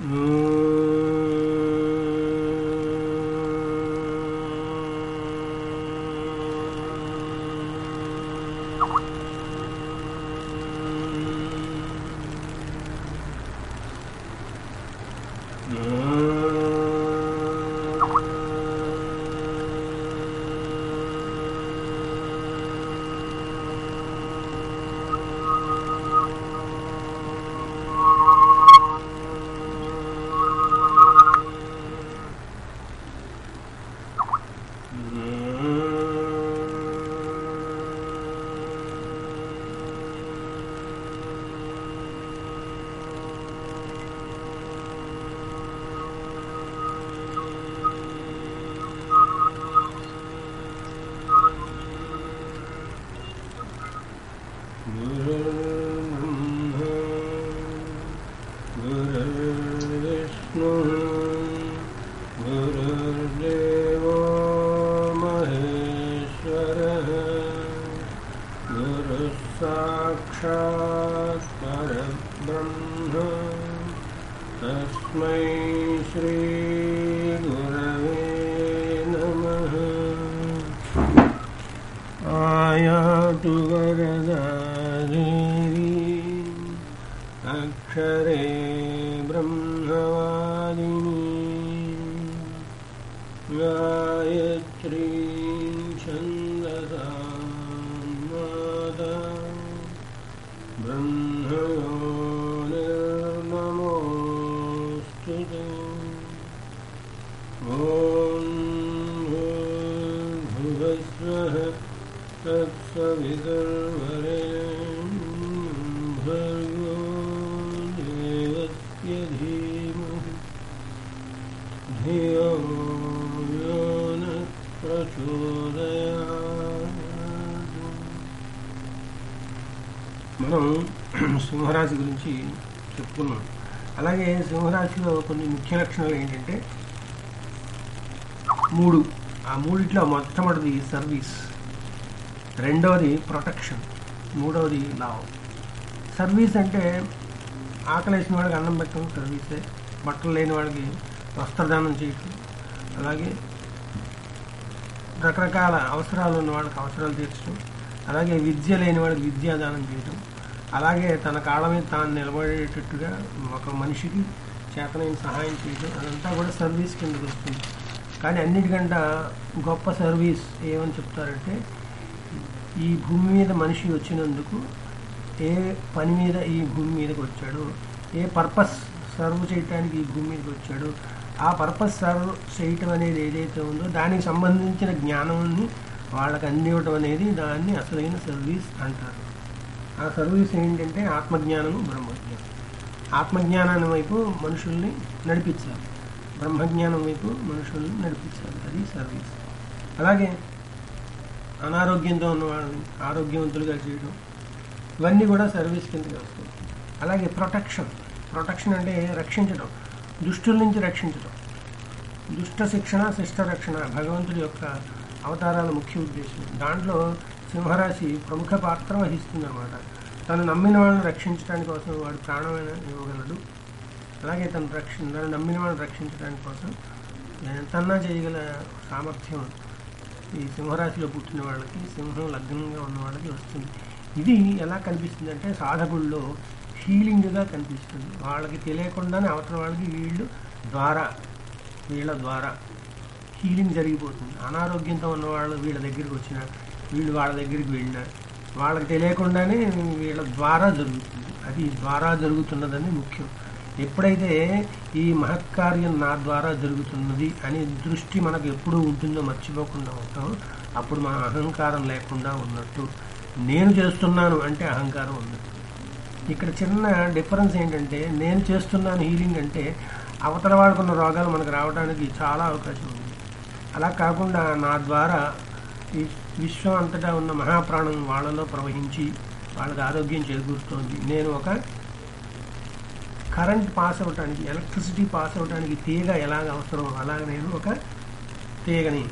गुरुर्ब्रह्मा गुरुर्विष्णुः गुरुर्देवो महेश्वरः गुरुः साक्षात् परब्रह्म तस्मै श्रीगुरवे नमः आयातु वरदा देवी अक्षरे ब्रह्मवादिनी गायत्रीं छन्दसा माता ब्रह्मयो निर्नमोऽस्तु ते ॐ भूर्भुवस्वः तत्सवितुर्वरेण्यं भर्गो देवस्य धीमहि धियो यो नः प्रचोदयात् మనం సింహరాశి గురించి చెప్పుకున్నాం అలాగే సింహరాశిలో కొన్ని ముఖ్య లక్షణాలు ఏంటంటే మూడు ఆ మూడిట్లో మొట్టమొదటిది సర్వీస్ రెండవది ప్రొటెక్షన్ మూడవది లావ్ సర్వీస్ అంటే ఆకలేసిన వాడికి అన్నం పెట్టడం సర్వీసే బట్టలు లేని వాడికి వస్త్రదానం చేయటం అలాగే రకరకాల అవసరాలు ఉన్న వాళ్ళకి అవసరాలు తీర్చడం అలాగే విద్య లేని వాడికి విద్యాదానం చేయటం అలాగే తన కాళ్ళ మీద తాను నిలబడేటట్టుగా ఒక మనిషికి చేతనైన సహాయం చేయడం అదంతా కూడా సర్వీస్ కిందకి వస్తుంది కానీ అన్నిటికంటే గొప్ప సర్వీస్ ఏమని చెప్తారంటే ఈ భూమి మీద మనిషి వచ్చినందుకు ఏ పని మీద ఈ భూమి మీదకి వచ్చాడు ఏ పర్పస్ సర్వ్ చేయటానికి ఈ భూమి మీదకి వచ్చాడు ఆ పర్పస్ సర్వ్ చేయటం అనేది ఏదైతే ఉందో దానికి సంబంధించిన జ్ఞానాన్ని వాళ్ళకి అందివ్వటం అనేది దాన్ని అసలైన సర్వీస్ అంటారు ఆ సర్వీస్ ఏంటంటే ఆత్మజ్ఞానము బ్రహ్మజ్ఞానం ఆత్మజ్ఞానాన్ని వైపు మనుషుల్ని నడిపించాలి బ్రహ్మజ్ఞానం వైపు మనుషుల్ని నడిపించాలి అది సర్వీస్ అలాగే అనారోగ్యంతో ఉన్న వాళ్ళని ఆరోగ్యవంతులుగా చేయడం ఇవన్నీ కూడా సర్వీస్ కిందకి వస్తాయి అలాగే ప్రొటెక్షన్ ప్రొటెక్షన్ అంటే రక్షించడం దుష్టుల నుంచి రక్షించడం దుష్ట శిక్షణ శిష్ట రక్షణ భగవంతుడి యొక్క అవతారాల ముఖ్య ఉద్దేశం దాంట్లో సింహరాశి ప్రముఖ పాత్ర వహిస్తుంది అనమాట తను నమ్మిన వాళ్ళని రక్షించడానికి కోసం వాడు ప్రాణమైన ఇవ్వగలడు అలాగే తను రక్షణ తను నమ్మిన వాళ్ళని రక్షించడానికి కోసం ఎంతన్నా చేయగల సామర్థ్యం ఈ సింహరాశిలో పుట్టిన వాళ్ళకి సింహం లగ్నంగా ఉన్న వాళ్ళకి వస్తుంది ఇది ఎలా కనిపిస్తుంది అంటే సాధకుల్లో హీలింగ్గా కనిపిస్తుంది వాళ్ళకి తెలియకుండానే అవతల వాళ్ళకి వీళ్ళు ద్వారా వీళ్ళ ద్వారా హీలింగ్ జరిగిపోతుంది అనారోగ్యంతో ఉన్న వాళ్ళు వీళ్ళ దగ్గరికి వచ్చిన వీళ్ళు వాళ్ళ దగ్గరికి వెళ్ళిన వాళ్ళకి తెలియకుండానే వీళ్ళ ద్వారా జరుగుతుంది అది ద్వారా జరుగుతున్నదని ముఖ్యం ఎప్పుడైతే ఈ మహత్కార్యం నా ద్వారా జరుగుతున్నది అనే దృష్టి మనకు ఎప్పుడు ఉంటుందో మర్చిపోకుండా ఉంటాం అప్పుడు మన అహంకారం లేకుండా ఉన్నట్టు నేను చేస్తున్నాను అంటే అహంకారం ఉన్నట్టు ఇక్కడ చిన్న డిఫరెన్స్ ఏంటంటే నేను చేస్తున్నాను హీలింగ్ అంటే అవతల వాడుకున్న రోగాలు మనకు రావడానికి చాలా అవకాశం ఉంది అలా కాకుండా నా ద్వారా ఈ విశ్వం అంతటా ఉన్న మహాప్రాణం వాళ్ళలో ప్రవహించి వాళ్ళకి ఆరోగ్యం చేకూరుతోంది నేను ఒక కరెంట్ పాస్ అవ్వటానికి ఎలక్ట్రిసిటీ పాస్ అవ్వటానికి తీగ ఎలాగ అవసరం అలాగ నేను ఒక తీగని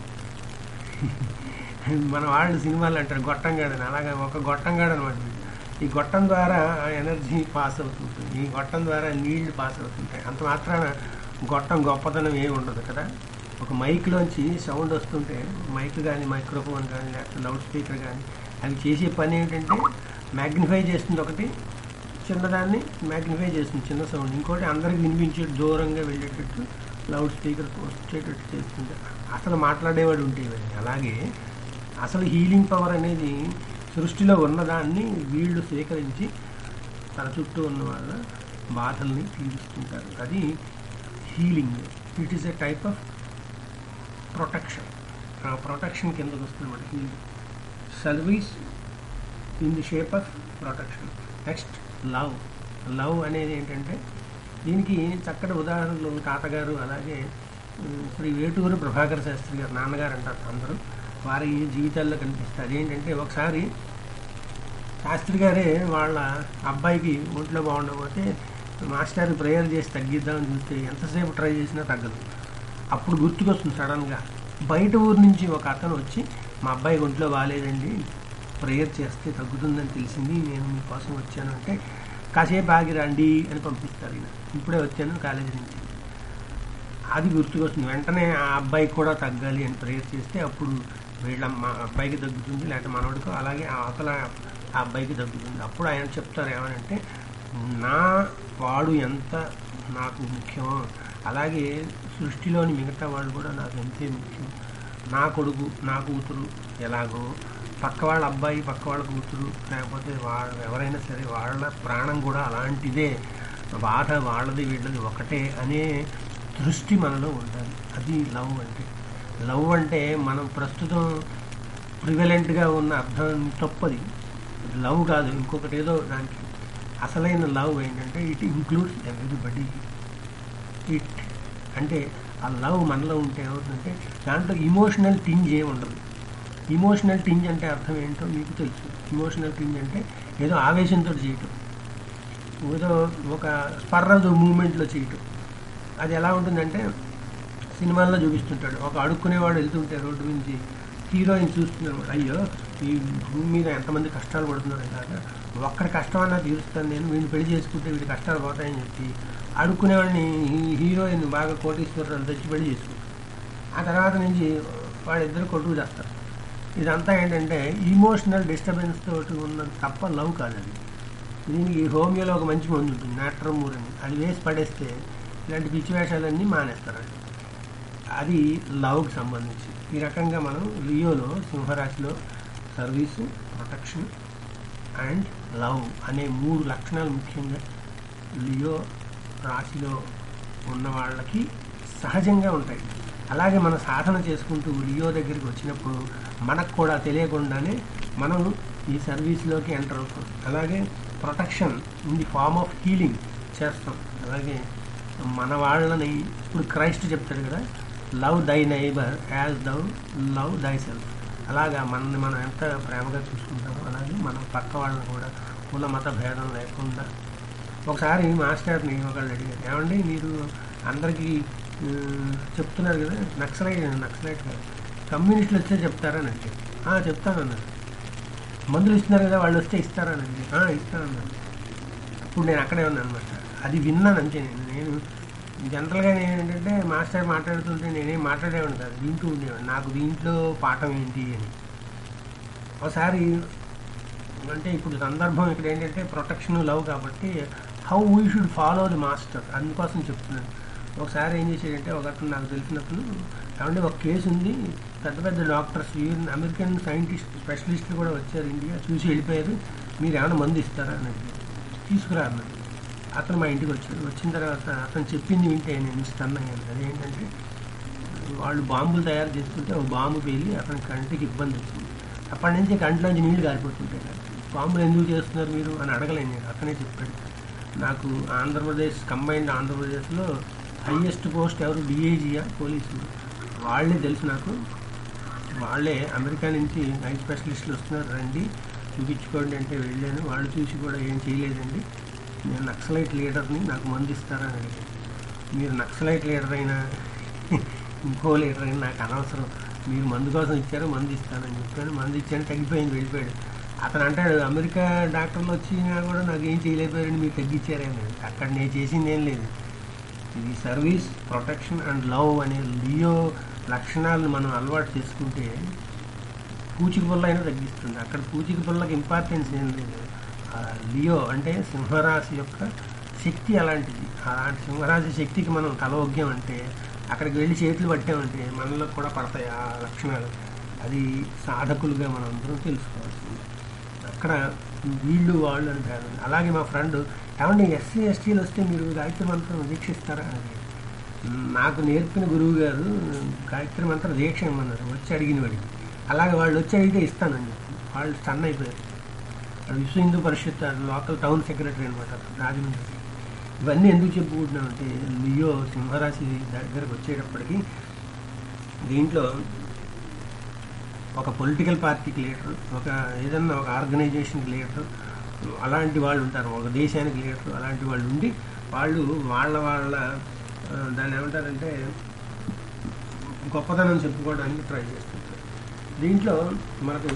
మన వాళ్ళు సినిమాలు అంటారు గొట్టంగాడని అలాగే ఒక గొట్టంగాడు అనమాట ఈ గొట్టం ద్వారా ఆ ఎనర్జీ పాస్ అవుతుంటుంది ఈ గొట్టం ద్వారా నీళ్లు పాస్ అవుతుంటాయి అంత మాత్రాన గొట్టం గొప్పతనం ఏమి ఉండదు కదా ఒక మైక్లోంచి సౌండ్ వస్తుంటే మైక్ కానీ మైక్రోఫోన్ కానీ లేకపోతే లౌడ్ స్పీకర్ కానీ అవి చేసే పని ఏంటంటే మ్యాగ్నిఫై చేస్తుంది ఒకటి చిన్నదాన్ని మ్యాగ్నిఫై చేస్తుంది చిన్న సౌండ్ ఇంకోటి అందరికి వినిపించే దూరంగా వెళ్ళేటట్టు లౌడ్ స్పీకర్ వచ్చేటట్టు చేస్తుంది అసలు మాట్లాడేవాడు ఉండేవాడు అలాగే అసలు హీలింగ్ పవర్ అనేది సృష్టిలో ఉన్నదాన్ని వీళ్ళు స్వీకరించి తన చుట్టూ ఉన్న వాళ్ళ బాధల్ని తీరుస్తుంటారు అది healing it is a type of protection ఆ ప్రొటెక్షన్ కిందకు వస్తుంది మన healing service in the shape of protection next love love అనేది ఏంటంటే దీనికి చక్కటి ఉదాహరణలు తాతగారు అలాగే ఉమ్, శ్రీ వేటూరు ప్రభాకర్ శాస్త్రి గారు నాన్నగారు అంటారు అందరూ వారి జీవితాల్లో కనిపిస్తుంది అదేంటంటే ఒకసారి శాస్త్రి గారే వాళ్ళ అబ్బాయికి ఒంట్లో బాగుండకపోతే మాస్టర్ ప్రేయర్ చేసి తగ్గిద్దామని చూస్తే ఎంతసేపు ట్రై చేసినా తగ్గదు అప్పుడు గుర్తుకొస్తుంది సడన్గా బయట ఊరు నుంచి ఒక అతను వచ్చి మా అబ్బాయి ఒంట్లో బాగాలేదండి ప్రేయర్ చేస్తే తగ్గుతుందని తెలిసింది నేను మీకోసం వచ్చాను అంటే కాసేపు ఆగి రండి అని పంపిస్తారు ఈయన ఇప్పుడే వచ్చాను కాలేజీ నుంచి అది గుర్తుకొస్తుంది వెంటనే ఆ అబ్బాయికి కూడా తగ్గాలి అని ప్రేయర్ చేస్తే అప్పుడు వీళ్ళ మా అబ్బాయికి తగ్గుతుంది లేకపోతే మనవడికో అలాగే ఆ అవతల ఆ అబ్బాయికి తగ్గుతుంది అప్పుడు ఆయన చెప్తారు ఏమనంటే నా వాడు ఎంత నాకు ముఖ్యమో అలాగే సృష్టిలోని మిగతా వాళ్ళు కూడా నాకు ఎంతే ముఖ్యం నా కొడుకు నా కూతురు ఎలాగో పక్క వాళ్ళ అబ్బాయి పక్క వాళ్ళ కూతురు లేకపోతే వాళ్ళ ఎవరైనా సరే వాళ్ళ ప్రాణం కూడా అలాంటిదే బాధ వాళ్ళది వీళ్ళది ఒకటే అనే దృష్టి మనలో ఉండాలి అది లవ్ అంటే లవ్ అంటే మనం ప్రస్తుతం ప్రివలెంట్గా ఉన్న అర్థం తప్పది లవ్ కాదు ఇంకొకటి ఏదో దానికి అసలైన లవ్ ఏంటంటే ఇట్ ఇంక్లూడ్స్ ఎవ్రీబడి ఇట్ అంటే ఆ లవ్ మనలో ఉంటే ఏమవుతుందంటే దాంట్లో ఇమోషనల్ టింజ్ ఏమి ఉండదు ఇమోషనల్ టింజ్ అంటే అర్థం ఏంటో మీకు తెలుసు ఇమోషనల్ టింజ్ అంటే ఏదో ఆవేశంతో చేయటం ఏదో ఒక స్పర్రదు మూమెంట్లో చేయటం అది ఎలా ఉంటుందంటే సినిమాల్లో చూపిస్తుంటాడు ఒక అడుక్కునేవాడు వెళ్తుంటే రోడ్డు నుంచి హీరోయిన్ చూస్తున్నాడు అయ్యో ఈ భూమి మీద ఎంతమంది కష్టాలు పడుతున్నారు ఇలాగా ఒక్కడి కష్టం అన్నా తీరుస్తాను నేను వీడిని పెళ్లి చేసుకుంటే వీడి కష్టాలు పోతాయని చెప్పి అడుక్కునేవాడిని ఈ హీరోయిన్ బాగా కోటీశ్వరరాలు తెచ్చి పెళ్లి చేసుకుంటారు ఆ తర్వాత నుంచి వాళ్ళిద్దరు కొట్టుకు చేస్తారు ఇదంతా ఏంటంటే ఇమోషనల్ డిస్టర్బెన్స్ తోటి ఉన్నది తప్ప లవ్ కాదు అది దీనికి హోమియోలో ఒక మంచి మందు ఉంటుంది నాట్రమూర్ అని అది వేసి పడేస్తే ఇలాంటి పిచ్చి వేషాలన్నీ మానేస్తారు అది అది లవ్కి సంబంధించి ఈ రకంగా మనం లియోలో సింహరాశిలో సర్వీసు ప్రొటెక్షన్ అండ్ లవ్ అనే మూడు లక్షణాలు ముఖ్యంగా లియో రాశిలో ఉన్న వాళ్ళకి సహజంగా ఉంటాయి అలాగే మన సాధన చేసుకుంటూ లియో దగ్గరికి వచ్చినప్పుడు మనకు కూడా తెలియకుండానే మనం ఈ సర్వీస్లోకి ఎంటర్ అవుతాం అలాగే protection in the form of healing చేస్తాం అలాగే మన వాళ్ళని ఇప్పుడు క్రైస్ట్ చెప్తాడు కదా love thy neighbour as thou love thy self అలాగా మనల్ని మనం ఎంత ప్రేమగా చూసుకుంటామో అలాగే మనం పక్క వాళ్ళని కూడా కుల మత భేదం లేకుండా ఒకసారి మాస్టర్ని ఒకళ్ళు అడిగారు ఏమండి మీరు అందరికీ ఆ, చెప్తున్నారు కదా నక్సలైట్ నక్సలైట్ కాదు కమ్యూనిస్టులు వచ్చే చెప్తారని అంటే "ఆ, చెప్తానన్నారు మందులు ఇస్తున్నారు కదా వాళ్ళు వస్తే ఇస్తారని అంటే "ఆ, ఇస్తానన్నారు ఇప్పుడు నేను అక్కడే ఉన్నాను అనమాట అది విన్నాను అంతే నేను నేను జనరల్గా నేను ఏంటంటే మాస్టర్ మాట్లాడుతుంటే నేనేం మాట్లాడేవాడిని కాదు వింటూ ఉండేవాడిని నాకు దీంట్లో పాఠం ఏంటి అని ఒకసారి అంటే ఇప్పుడు సందర్భం ఇక్కడ ఏంటంటే ప్రొటెక్షన్ లవ్ కాబట్టి how we should follow the master అందుకోసం చెప్తున్నాను ఒకసారి ఏం చేశాడంటే ఒక అతను నాకు తెలిసినప్పుడు ఏమంటే ఒక కేసు ఉంది పెద్ద పెద్ద డాక్టర్స్ ఈవెన్ అమెరికన్ సైంటిస్ట్ స్పెషలిస్టులు కూడా వచ్చారు ఇండియా చూసి వెళ్ళిపోయారు మీరు ఏమైనా మందు ఇస్తారా అని అడిగారు తీసుకురా అన్నాడు అతను మా ఇంటికి వచ్చాడు వచ్చిన తర్వాత అతను చెప్పింది వింటే నేను ఇస్తాను అదేంటంటే వాళ్ళు బాంబులు తయారు చేసుకుంటే ఒక బాంబు పేలి అతని కంటికి ఇబ్బంది వచ్చింది అప్పటి నుంచి కంటిలోంచి నీళ్లు కారిపోతుంటాయి నాకు. బాంబులు ఎందుకు చేస్తున్నారు మీరు అని అడగలేను నేను అతనే చెప్పాడు నాకు ఆంధ్రప్రదేశ్ కంబైన్డ్ ఆంధ్రప్రదేశ్లో హైయెస్ట్ పోస్ట్ ఎవరు డిఐజీయా పోలీసులు వాళ్ళే తెలుసు నాకు వాళ్ళే అమెరికా నుంచి ఐ స్పెషలిస్టులు వస్తున్నారు రండి చూపించుకోండి అంటే వెళ్ళాను వాళ్ళు చూసి కూడా ఏం చేయలేదండి నేను నక్సలైట్ లీడర్ని నాకు మందు ఇస్తారని అడిగాను మీరు నక్సలైట్ లీడర్ అయినా ఇంకో లీడర్ అయినా నాకు అనవసరం మీరు మందు కోసం ఇచ్చారో మందు ఇస్తానని చెప్పాను మందు ఇచ్చాను తగ్గిపోయింది వెళ్ళిపోయాడు అతను అంటాడు అమెరికా డాక్టర్లు వచ్చినా కూడా నాకు ఏం చేయలేకపోయారని మీరు తగ్గించారని అక్కడ నేను చేసింది ఏం లేదు ఇది సర్వీస్ ప్రొటెక్షన్ అండ్ లవ్ అనే లియో లక్షణాలను మనం అలవాటు చేసుకుంటే పూచిక పుల్ల అయినా తగ్గిస్తుంది అక్కడ పూచిక పుల్లకి ఇంపార్టెన్స్ ఏం లేదు ఆ లియో అంటే సింహరాశి యొక్క శక్తి అలాంటిది అలాంటి సింహరాశి శక్తికి మనం తలవొగ్గాం అంటే అక్కడికి వెళ్ళి చేతులు పట్టామంటే మనలో కూడా పడతాయి ఆ లక్షణాలు అది సాధకులుగా మనం అందరం తెలుసుకోవాల్సింది అక్కడ వీళ్ళు వాళ్ళు అని కాదు అలాగే మా ఫ్రెండ్ ఏమంటే ఎస్సీ ఎస్టీలు వస్తే మీరు గాయత్రి మంత్రం దీక్షిస్తారా అని నాకు నేర్పిన గురువు గారు గాయత్రి మంత్రం దీక్ష ఇమ్మన్నారు వచ్చి అడిగిన వాడికి అలాగే వాళ్ళు వచ్చి అడిగితే ఇస్తానని చెప్పి వాళ్ళు స్టన్ అయిపోయారు వాడు Vishwa Hindu Parishad local town secretary అనమాట రాజమండ్రి ఇవన్నీ ఎందుకు చెప్పుకుంటున్నామంటే లియో సింహరాశి దగ్గరకు వచ్చేటప్పటికి దీంట్లో ఒక పొలిటికల్ పార్టీకి లీడర్ ఒక ఏదన్నా ఒక ఆర్గనైజేషన్కి లీడర్ అలాంటి వాళ్ళు ఉంటారు ఒక దేశానికి లీడర్ అలాంటి వాళ్ళు ఉండి వాళ్ళు వాళ్ళ వాళ్ళ ఆ, దాన్ని ఏమంటారంటే గొప్పతనం చెప్పుకోవడానికి ట్రై చేస్తుంటారు దీంట్లో మనకు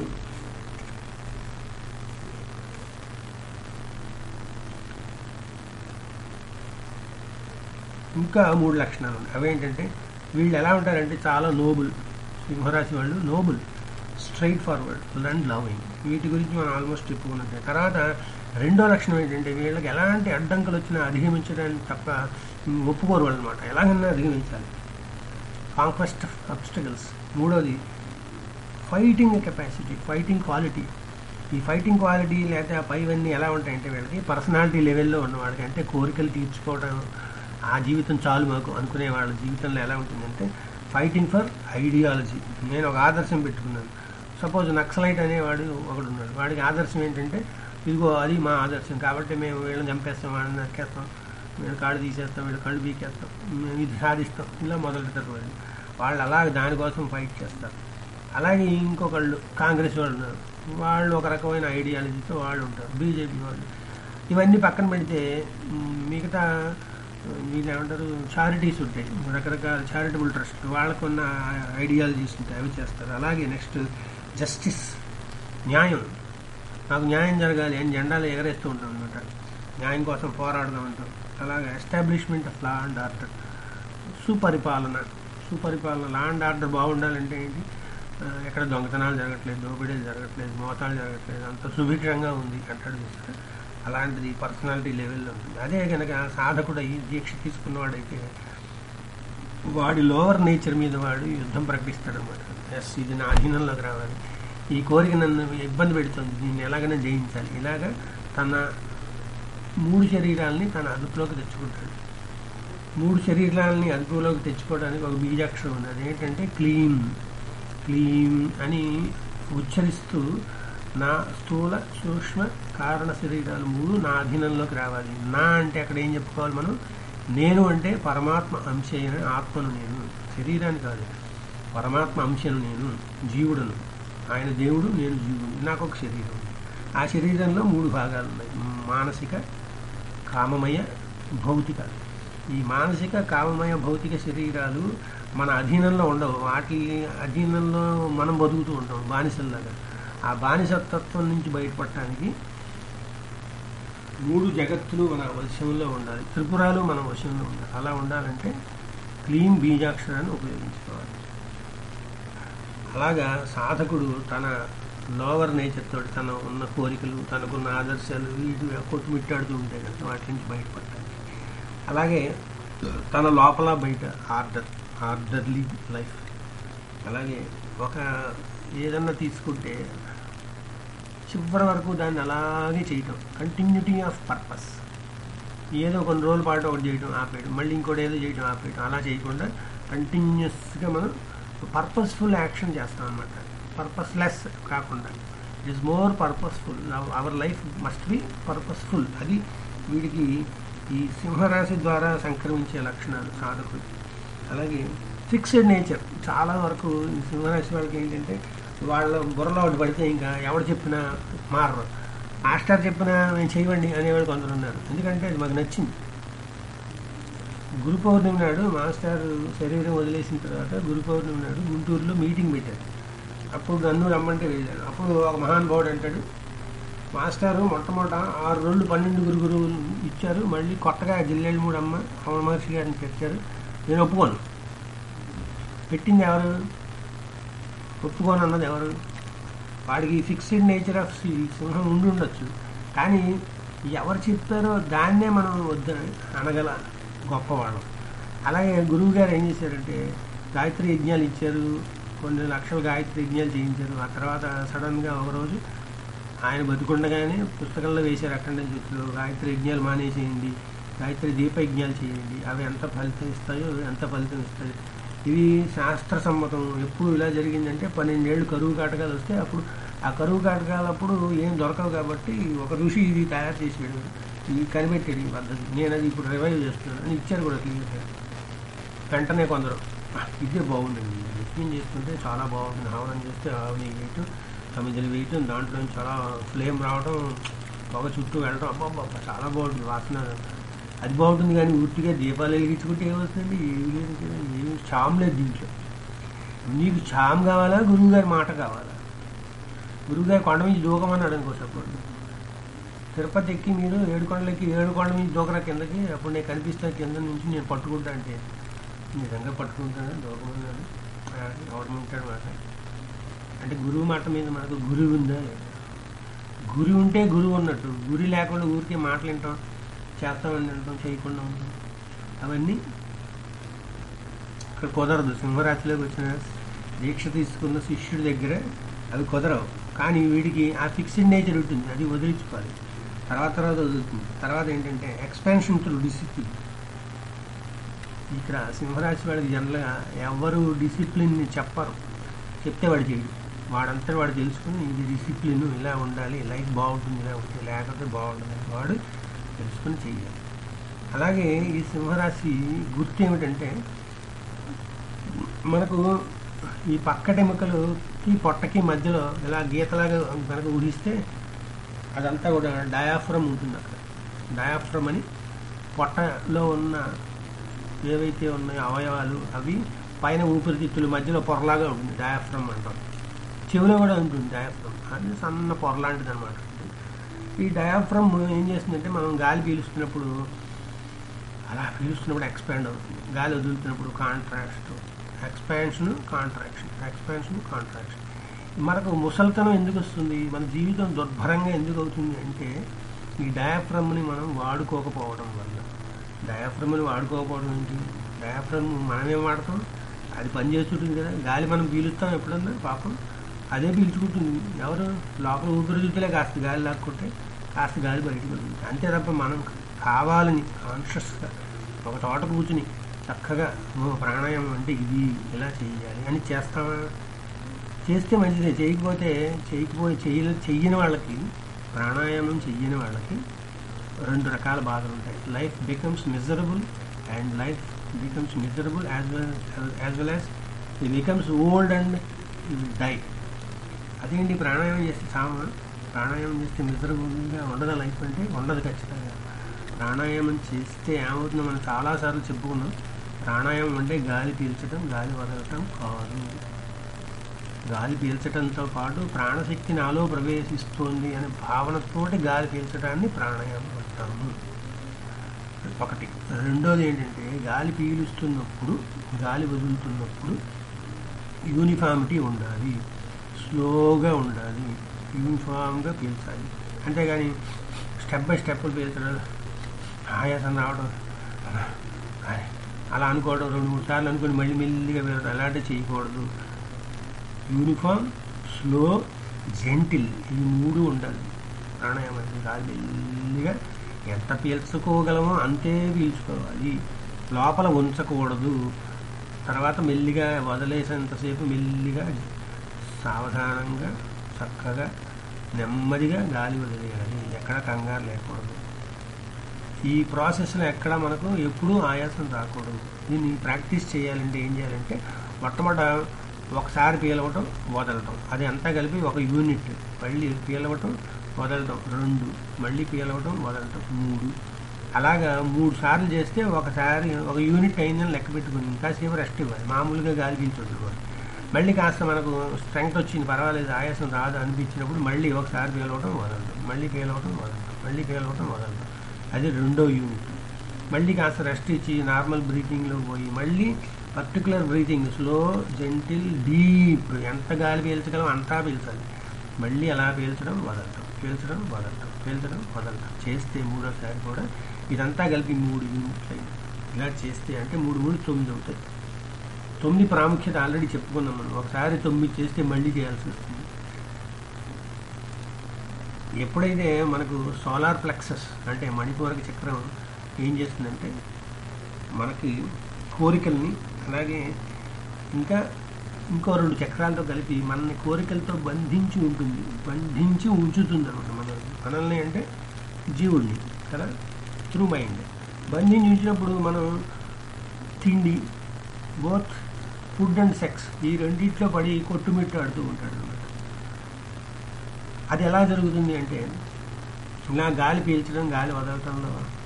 ఇంకా మూడు లక్షణాలు ఉన్నాయి అవేంటంటే వీళ్ళు ఎలా ఉంటారంటే చాలా నోబుల్ సింహరాశి వాళ్ళు noble straightforward and loving వీటి గురించి మనం ఆల్మోస్ట్ చెప్పుకున్నట్టే తర్వాత రెండో లక్షణం ఏంటంటే వీళ్ళకి ఎలాంటి అడ్డంకులు వచ్చినా అధిగమించడానికి తప్ప ఉమ్, ఒప్పుకోరు వాళ్ళు అనమాట ఎలాగైనా అధిగమించాలి కాంక్వెస్ట్ అబ్స్టకల్స్ మూడోది ఫైటింగ్ కెపాసిటీ ఫైటింగ్ క్వాలిటీ ఈ ఫైటింగ్ క్వాలిటీ లేకపోతే ఆ పైవన్నీ ఎలా ఉంటాయంటే వీళ్ళకి పర్సనాలిటీ లెవెల్లో ఉన్నవాడికి అంటే కోరికలు తీర్చుకోవడం ఆ జీవితం చాలు మాకు అనుకునే వాళ్ళ జీవితంలో ఎలా ఉంటుందంటే ఫైటింగ్ ఫర్ ఐడియాలజీ నేను ఒక ఆదర్శం పెట్టుకున్నాను సపోజ్ నక్సలైట్ అనేవాడు ఒకడు ఉన్నాడు వాడికి ఆదర్శం ఏంటంటే ఇదిగో అది మా ఆదర్శం కాబట్టి మేము వీళ్ళని చంపేస్తాం వాళ్ళని నరికేస్తాం వీళ్ళు కాళ్ళు తీసేస్తాం వీళ్ళు కళ్ళు బీకేస్తాం మేము ఇది సాధిస్తాం ఇలా మొదలెడతారు వాళ్ళు వాళ్ళు అలా దానికోసం ఫైట్ చేస్తారు అలాగే ఇంకొకళ్ళు కాంగ్రెస్ వాళ్ళు ఉన్నారు వాళ్ళు ఒక రకమైన ఐడియాలజీతో వాళ్ళు ఉంటారు బీజేపీ వాళ్ళు ఇవన్నీ పక్కన పెడితే మ్, మిగతా వీళ్ళు ఏమంటారు చారిటీస్ ఉంటాయి రకరకాల చారిటబుల్ ట్రస్ట్ వాళ్ళకు ఉన్న ఐడియాలజీస్ ఉంటాయి అవి చేస్తారు అలాగే నెక్స్ట్ జస్టిస్ న్యాయం నాకు న్యాయం జరగాలి అని జెండాలు ఎగరేస్తూ ఉంటాం అనమాట న్యాయం కోసం పోరాడదాం అంటాం అలాగే establishment of law and order సుపరిపాలన సుపరిపాలన లా అండ్ ఆర్డర్ బాగుండాలంటే ఏంటి ఆ, ఎక్కడ దొంగతనాలు జరగట్లేదు దోపిడీలు జరగట్లేదు మోసాలు జరగట్లేదు అంత సుభిక్షంగా ఉంది అంటాడు చూస్తే అలాంటిది పర్సనాలిటీ లెవెల్లో ఉంటుంది అదే కనుక సాధకుడు ఈ దీక్ష తీసుకున్నవాడైతే వాడి లోవర్ నేచర్ మీద వాడు యుద్ధం ప్రకటిస్తాడు అనమాట ఎస్ ఇది నా అధీనంలోకి రావాలి ఈ కోరిక నన్ను ఇబ్బంది పెడుతుంది దీన్ని ఎలాగైనా జయించాలి ఇలాగా తన మూడు శరీరాలని తన అదుపులోకి తెచ్చుకుంటాడు మూడు శరీరాలని అదుపులోకి తెచ్చుకోవడానికి ఒక బీజాక్షరం ఉంది అదేంటంటే క్లీన్ క్లీన్ అని ఉచ్చరిస్తూ నా స్థూల సూక్ష్మ కారణ శరీరాలు మూడు నా అధీనంలోకి రావాలి నా అంటే అక్కడ ఏం చెప్పుకోవాలి మనం నేను అంటే పరమాత్మ అంశ అయిన ఆత్మను నేను శరీరాన్ని కాదు పరమాత్మ అంశను నేను జీవుడను ఆయన దేవుడు నేను జీవుడు నాకు ఒక శరీరం ఉంది. ఆ శరీరంలో మూడు భాగాలు ఉన్నాయి మానసిక కామమయ భౌతిక ఈ మానసిక కామమయ భౌతిక శరీరాలు మన అధీనంలో ఉండవు వాటి అధీనంలో మనం బతుకుతూ ఉంటాం బానిసల్లాగా ఆ బానిసత్వం నుంచి బయటపడటానికి మూడు జగత్తులు మన వశంలో ఉండాలి త్రిపురాలు మన వశంలో ఉండాలి అలా ఉండాలంటే క్లీన్ బీజాక్షరాన్ని ఉపయోగించుకోవాలి అలాగా సాధకుడు తన లోవర్ నేచర్ తోటి తన ఉన్న కోరికలు తనకున్న ఆదర్శాలు వీటి కొట్టుమిట్టాడుతూ ఉంటాయి కనుక వాటి నుంచి బయటపడటానికి అలాగే తన లోపల బయట ఆర్డర్ ఆర్డర్లీ లైఫ్ అలాగే ఒక ఏదన్నా తీసుకుంటే చివరి వరకు దాన్ని అలాగే చేయటం కంటిన్యూటీ ఆఫ్ పర్పస్ ఏదో కొన్ని రోజుల పాటు ఒకటి చేయడం ఆపేయడం మళ్ళీ ఇంకోటి ఏదో చేయడం ఆపేయడం అలా చేయకుండా కంటిన్యూస్గా మనం పర్పస్ఫుల్ యాక్షన్ చేస్తాం అనమాట పర్పస్లెస్ కాకుండా it is more purposeful our life must be purposeful అది వీడికి ఈ సింహరాశి ద్వారా సంక్రమించే లక్షణాలు సాధకుడు అలాగే ఫిక్స్డ్ నేచర్ చాలా వరకు ఈ సింహరాశి వాళ్ళకి ఏంటంటే వాళ్ళ బుర్రలో ఒకటి పడితే ఇంకా ఎవడు చెప్పినా మారరు మాస్టర్ చెప్పినా మేము చేయవండి అనేవాడు కొందరు ఉన్నారు ఎందుకంటే అది మాకు నచ్చింది గురు పౌర్ణమి నాడు మాస్టర్ శరీరం వదిలేసిన తర్వాత గురు పౌర్ణమి నాడు గుంటూరులో మీటింగ్ పెట్టారు అప్పుడు నన్ను రమ్మంటే వెళ్ళాను అప్పుడు ఒక మహానుభావుడు అంటాడు మాస్టారు మొట్టమొదట ఆరు రోజులు పన్నెండు గురుగురు ఇచ్చారు మళ్ళీ కొత్తగా జిల్లేళ్ళు మూడు అమ్మ రమణ మహర్షి గారిని పెట్టారు నేను ఒప్పుకోను పెట్టింది ఎవరు ఒప్పుకోను అన్నది ఎవరు వాడికి ఫిక్స్డ్ నేచర్ ఆఫ్ సింహం ఉండి ఉండొచ్చు కానీ ఎవరు చెప్పారో దాన్నే మనం వద్దని అనగల గొప్పవాళ్ళం అలాగే గురువు గారు ఏం చేశారంటే గాయత్రి యజ్ఞాలు ఇచ్చారు కొన్ని లక్షల గాయత్రి యజ్ఞాలు చేయించారు ఆ తర్వాత సడన్గా ఒకరోజు ఆయన బతుకుండగానే పుస్తకంలో వేశారు అఖండ జ్యోతిలో గాయత్రి యజ్ఞాలు మానేసేయండి గాయత్రి దీప యజ్ఞాలు చేయండి అవి ఎంత ఫలితం ఇస్తాయో ఎంత ఫలితం ఇస్తాయో ఇవి శాస్త్ర సమ్మతం ఎప్పుడు ఇలా జరిగిందంటే పన్నెండేళ్ళు కరువు కాటకాలు వస్తే అప్పుడు ఆ కరువు కాటకాలప్పుడు ఏం దొరకవు కాబట్టి ఒక ఋషి ఇది తయారు చేసాడు ఇది కనిపెట్టాడు ఈ పద్ధతి నేను అది ఇప్పుడు రివైవ్ చేస్తున్నాను అని ఇచ్చారు కూడా క్లియర్గా వెంటనే కొందరు "ఆ, ఇదే బాగుందండి యజ్ఞం చేసుకుంటే చాలా బాగుంటుంది ఆవరణ చేస్తే ఆవుని వేయటం తమిదలు వేయటం దాంట్లో నుంచి చాలా ఫ్లేమ్ రావడం పొగ చుట్టూ వెళ్ళడం అబ్బా చాలా బాగుంటుంది వాసన అది బాగుంటుంది కానీ ఉట్టిగా దీపాలు వెలిగించుకుంటే ఏమవుతుంది ఏమి లేదు కదా ఏమి చామ్ లేదు దీంట్లో నీకు చామ్ కావాలా గురువుగారి మాట కావాలా గురువుగారి కొండ మీద దూకమన్నాడు అనుకో సపోర్ట్ తిరుపతి ఎక్కి మీరు ఏడు కొండలకి ఏడు కొండ మీద దూకరా కిందకి అప్పుడు నేను కనిపిస్తాను కింద నుంచి నేను పట్టుకుంటా అంటే నిజంగా పట్టుకుంటాను దూకమన్నాడు గవర్నమెంట్ మాట అంటే గురువు మాట మీద మనకు గురువు ఉందా లేదా? గురి ఉంటే గురువు ఉన్నట్టు గురి లేకుండా ఊరికే మాటలు వింటాం చేస్తామని వింటాం చేయకుండా ఉంటాం అవన్నీ ఇక్కడ కుదరదు సింహరాశిలోకి వచ్చిన దీక్ష తీసుకున్న శిష్యుడి దగ్గర అవి కుదరవు కానీ వీడికి ఆ ఫిక్స్డ్ నేచర్ ఉంటుంది అది వదిలించుకోవాలి తర్వాత తర్వాత వదులుతుంది తర్వాత ఏంటంటే ఎక్స్పాన్షన్ త్రూ డిసిప్లిన్ ఇక్కడ సింహరాశి వాడికి జనరల్గా ఎవరు డిసిప్లిన్ని చెప్పరు చెప్తే వాడు చేయడు వాడంతా వాడు తెలుసుకుని ఇది డిసిప్లిన్ ఇలా ఉండాలి లైఫ్ బాగుంటుంది ఇలా ఉంటుంది లేకపోతే బాగుంటుంది అని వాడు తెలుసుకుని చెయ్యాలి అలాగే ఈ సింహరాశి గుర్తు ఏమిటంటే మనకు ఈ పక్కటెముకలుకి పొట్టకి మధ్యలో ఇలా గీతలాగా కనుక ఊహిస్తే అదంతా కూడా డయాఫ్రమ్ ఉంటుంది అక్కడ డయాఫ్రమ్ అని పొట్టలో ఉన్న ఏవైతే ఉన్నాయో అవయవాలు అవి పైన ఊపిరితిత్తుల మధ్యలో పొరలాగా ఉంటుంది డయాఫ్రమ్ అంటాం చెవిలో కూడా ఉంటుంది డయాఫ్రమ్ అది సన్న పొర లాంటిది అనమాట ఈ డయాఫ్రమ్ ఏం చేస్తుందంటే మనం గాలి పీలుస్తున్నప్పుడు అలా పీలుస్తున్నప్పుడు ఎక్స్పాండ్ అవుతుంది గాలి వదులుతున్నప్పుడు contract expansion contraction expansion contraction మనకు ముసలితనం ఎందుకు వస్తుంది మన జీవితం దుర్భరంగా ఎందుకు అవుతుంది అంటే ఈ డయాఫ్రమ్ని మనం వాడుకోకపోవడం వల్ల డయాఫ్రమ్ని వాడుకోకపోవడం ఏంటి డయాఫ్రమ్ మనమేం వాడతాం అది పనిచేస్తుంటుంది కదా గాలి మనం పీలుస్తాం ఎప్పుడన్నా పాపం అదే పీల్చుకుంటుంది ఎవరు లోపల ఊపిరితిత్తులే కాస్త గాలి లాక్కుంటే కాస్త గాలి బయటకు వెళ్తుంది అంతే తప్ప మనం కావాలని కాన్షియస్గా ఒక తోట కూర్చుని చక్కగా "ఓ, ప్రాణాయామం అంటే ఇది ఇలా చేయాలి అని చేస్తామా చేస్తే మంచిదే చేయకపోతే చేయకపోయి చెయ్య చెయ్యని వాళ్ళకి ప్రాణాయామం చెయ్యని వాళ్ళకి రెండు రకాల బాధలు ఉంటాయి life becomes miserable and life becomes miserable as well as well as it becomes old and die అదేంటి ప్రాణాయామం చేస్తే చావా ప్రాణాయామం చేస్తే మిజరబుల్గా ఉండదా లైఫ్ అంటే ఉండదు ఖచ్చితంగా ప్రాణాయామం చేస్తే ఏమవుతుందో మనం చాలాసార్లు చెప్పుకున్నాం ప్రాణాయామం అంటే గాలి పీల్చడం గాలి వదలటం కాదు గాలి పీల్చడంతో పాటు ప్రాణశక్తి నాలో ప్రవేశిస్తోంది అనే భావనతోటి గాలి పీల్చడాన్ని ప్రాణాయామం అంటాము ఒకటి రెండోది ఏంటంటే గాలి పీలుస్తున్నప్పుడు గాలి వదులుతున్నప్పుడు యూనిఫామిటీ ఉండాలి స్లోగా ఉండాలి యూనిఫామ్గా పీల్చాలి అంతేగాని స్టెప్ బై స్టెప్ పీల్చడం ఆయాసం రావడం అలా కానీ అలా అనుకోవడం రెండు మూడు సార్లు అనుకుని మళ్ళీ మెల్లిగా వెళ్ళడం అలాంటివి చేయకూడదు యూనిఫామ్ స్లో జెంటిల్ ఈ మూడు ఉండాలి ప్రాణాయామం గాలి మెల్లిగా ఎంత పీల్చుకోగలమో అంతే పీల్చుకోవాలి లోపల ఉంచకూడదు తర్వాత మెల్లిగా వదిలేసేంతసేపు మెల్లిగా సావధానంగా చక్కగా నెమ్మదిగా గాలి వదిలేయాలి ఎక్కడ కంగారు లేకూడదు ఈ ప్రాసెస్లో ఎక్కడ మనకు ఎప్పుడూ ఆయాసం రాకూడదు దీన్ని ప్రాక్టీస్ చేయాలంటే ఏం చేయాలంటే మొట్టమొదట ఒకసారి పీలవటం వదలటం అది అంతా కలిపి ఒక యూనిట్ మళ్ళీ పీలవటం వదలటం రెండు మళ్ళీ పీలవటం వదలటం మూడు అలాగా మూడు సార్లు చేస్తే ఒకసారి ఒక యూనిట్ అయిందని లెక్క పెట్టుకుని ఇంకాసేపు రెస్ట్ ఇవ్వాలి మామూలుగా గాలి పీల్చొద్దు మళ్ళీ కాస్త మనకు స్ట్రెంగ్త్ వచ్చింది పర్వాలేదు ఆయాసం రాదు అనిపించినప్పుడు మళ్ళీ ఒకసారి ఫెయిల్ అవడం వదలడం మళ్ళీ ఫెయిల్ అవడం వదలడం మళ్ళీ ఫెయిల్ అవడం వదలడం అది రెండో యూనిట్ మళ్ళీ కాస్త రెస్ట్ ఇచ్చి నార్మల్ బ్రీతింగ్లో పోయి మళ్ళీ particular breathing slow gentle deep ఎంత గాలి పీల్చగలం అంతా పీల్చాలి మళ్ళీ అలా పీల్చడం వదలటం పీల్చడం వదలటం పీల్చడం వదలటం చేస్తే మూడోసారి కూడా ఇదంతా కలిపి మూడు యూనిట్లు అయింది ఇలా చేస్తే అంటే మూడు మూడు తొమ్మిది అవుతాయి తొమ్మిది ప్రాముఖ్యత ఆల్రెడీ చెప్పుకున్నాం మనం ఒకసారి తొమ్మిది చేస్తే మళ్ళీ చేయాల్సి వస్తుంది ఎప్పుడైతే మనకు సోలార్ ప్లెక్సస్ అంటే మణిపూరక చక్రం ఏం చేస్తుందంటే మనకి కోరికల్ని అలాగే ఇంకా ఇంకో రెండు చక్రాలతో కలిపి మనల్ని కోరికలతో బంధించి ఉంటుంది బంధించి ఉంచుతుంది అనమాట మనల్ని మనల్ని అంటే జీవుడిని కదా త్రూ మైండ్ బంధించి ఉంచినప్పుడు మనం తిండి బోత్ ఫుడ్ అండ్ సెక్స్ ఈ రెండిట్లో పడి కొట్టుమిట్టాడుతూ ఉంటాడు అనమాట అది ఎలా జరుగుతుంది అంటే ఇలా గాలి పీల్చడం గాలి వదలటంలో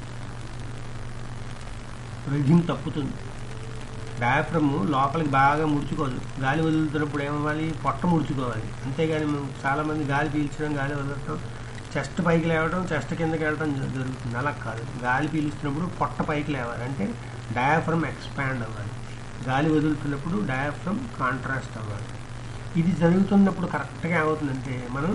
రిధిం తప్పుతుంది డయాఫ్రమ్ లోపలికి బాగా ముడుచుకోదు గాలి వదులుతున్నప్పుడు ఏమవ్వాలి పొట్ట ముడుచుకోవాలి అంతేగాని మనం చాలామంది గాలి పీల్చడం గాలి వదలటం చెస్ట్ పైకి లేవడం చెస్ట్ కిందకి వెళ్ళడం జ- జరుగుతుంది అలా కాదు గాలి పీలుస్తున్నప్పుడు పొట్ట పైకి లేవాలి అంటే డయాఫ్రమ్ ఎక్స్పాండ్ అవ్వాలి గాలి వదులుతున్నప్పుడు డయాఫ్రమ్ కాంట్రాస్ట్ అవ్వాలి ఇది జరుగుతున్నప్పుడు కరెక్ట్గా ఏమవుతుందంటే మనం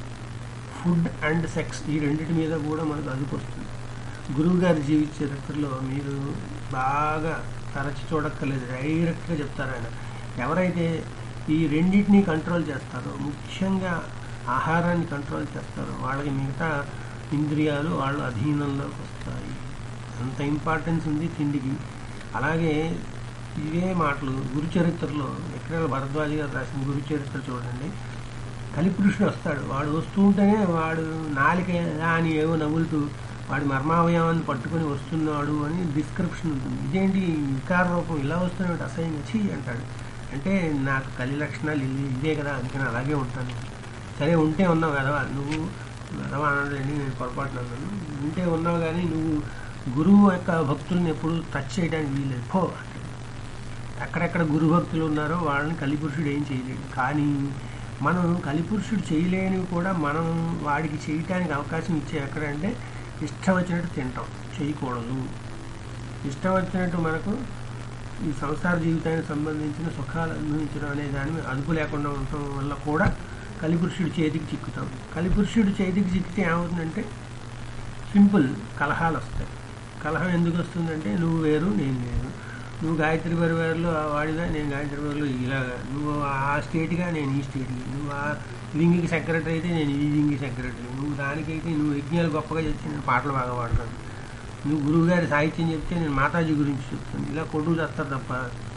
ఫుడ్ అండ్ సెక్స్ ఈ రెండింటి మీద కూడా మనకు అదుపు వస్తుంది గురువు గారి జీవిత చరిత్రలో మీరు బాగా తరచి చూడక్కర్లేదు డైరెక్ట్గా చెప్తారు ఆయన ఎవరైతే ఈ రెండింటిని కంట్రోల్ చేస్తారో ముఖ్యంగా ఆహారాన్ని కంట్రోల్ చేస్తారో వాళ్ళకి మిగతా ఇంద్రియాలు వాళ్ళ అధీనంలోకి వస్తాయి అంత ఇంపార్టెన్స్ ఉంది తిండికి అలాగే ఇవే మాటలు గురు చరిత్రలో ఎక్కడ భరద్వాజ గారు రాసిన గురు చరిత్ర చూడండి కలిపురుషుడు వస్తాడు వాడు వస్తూ ఉంటేనే వాడు నాలిక అని ఏవో నవ్వులుతూ వాడి మర్మావయవాన్ని పట్టుకొని వస్తున్నాడు అని డిస్క్రిప్షన్ ఉంటుంది ఇదేంటి వికార రూపం ఇలా వస్తున్నాడు అసహ్యంగా చీ అంటాడు అంటే నాకు కలి లక్షణాలు ఇవి- ఇదే కదా అందుకని అలాగే ఉంటాను సరే ఉంటే ఉన్నావు కదా నువ్వు వెధవా అనడండి నేను పొరపాటున అన్నాను ఉంటే ఉన్నావు కానీ నువ్వు గురువు యొక్క భక్తుల్ని ఎప్పుడు టచ్ చేయడానికి వీలేదు పో అంటాడు. ఎక్కడెక్కడ గురు భక్తులు ఉన్నారో వాళ్ళని కలిపురుషుడు ఏం చేయలేడు కానీ మనం కలిపురుషుడు చేయలేనివి కూడా మనం వాడికి చేయటానికి అవకాశం ఇచ్చే ఎక్కడంటే ఇష్టం వచ్చినట్టు తింటాం చేయకూడదు ఇష్టం వచ్చినట్టు మనకు ఈ సంసార జీవితానికి సంబంధించిన సుఖాలు అనుభవించడం అనే దాని మీద అదుపు లేకుండా ఉండటం వల్ల కూడా కలిపురుషుడి చేతికి చిక్కుతాం కలిపురుషుడి చేతికి చిక్కితే ఏమవుతుందంటే సింపుల్ కలహాలు వస్తాయి కలహం ఎందుకు వస్తుందంటే నువ్వు వేరు నేను వేరు నువ్వు గాయత్రి పరివారంలో వాడిదా నేను గాయత్రి పరివారంలో ఇలాగా నువ్వు ఆ స్టేట్గా నేను ఈ స్టేట్కి నువ్వు ఆ వింగికి సెక్రటరీ అయితే నేను ఈ వింగి సెక్రటరీ నువ్వు దానికైతే నువ్వు యజ్ఞాలు గొప్పగా చేస్తే నేను పాటలు బాగా పాడతాను నువ్వు గురువు గారి సాహిత్యం చెప్తే నేను మాతాజీ గురించి చెప్తాను ఇలా కొడుకు చేస్తారు తప్ప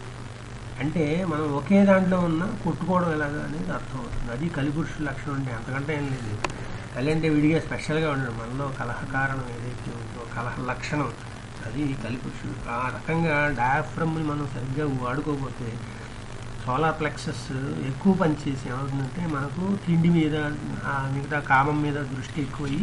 అంటే మనం ఒకే దాంట్లో ఉన్న కొట్టుకోవడం ఎలాగా అనేది అర్థం అవుతుంది అది కలిపురుషుల లక్షణం అంటే అంతకంటే ఏం లేదు కలి అంటే విడిగా స్పెషల్గా ఉండడం మనలో కలహ కారణం ఏదైతే ఉందో కలహ లక్షణం అది కలిపురుషుడు ఆ రకంగా డయాఫ్రమ్ని మనం సరిగ్గా వాడుకోకపోతే సోలార్ ప్లెక్సెస్ ఎక్కువ పనిచేసి ఏమవుతుందంటే మనకు తిండి మీద ఆ మిగతా కామం మీద దృష్టి ఎక్కువయ్యి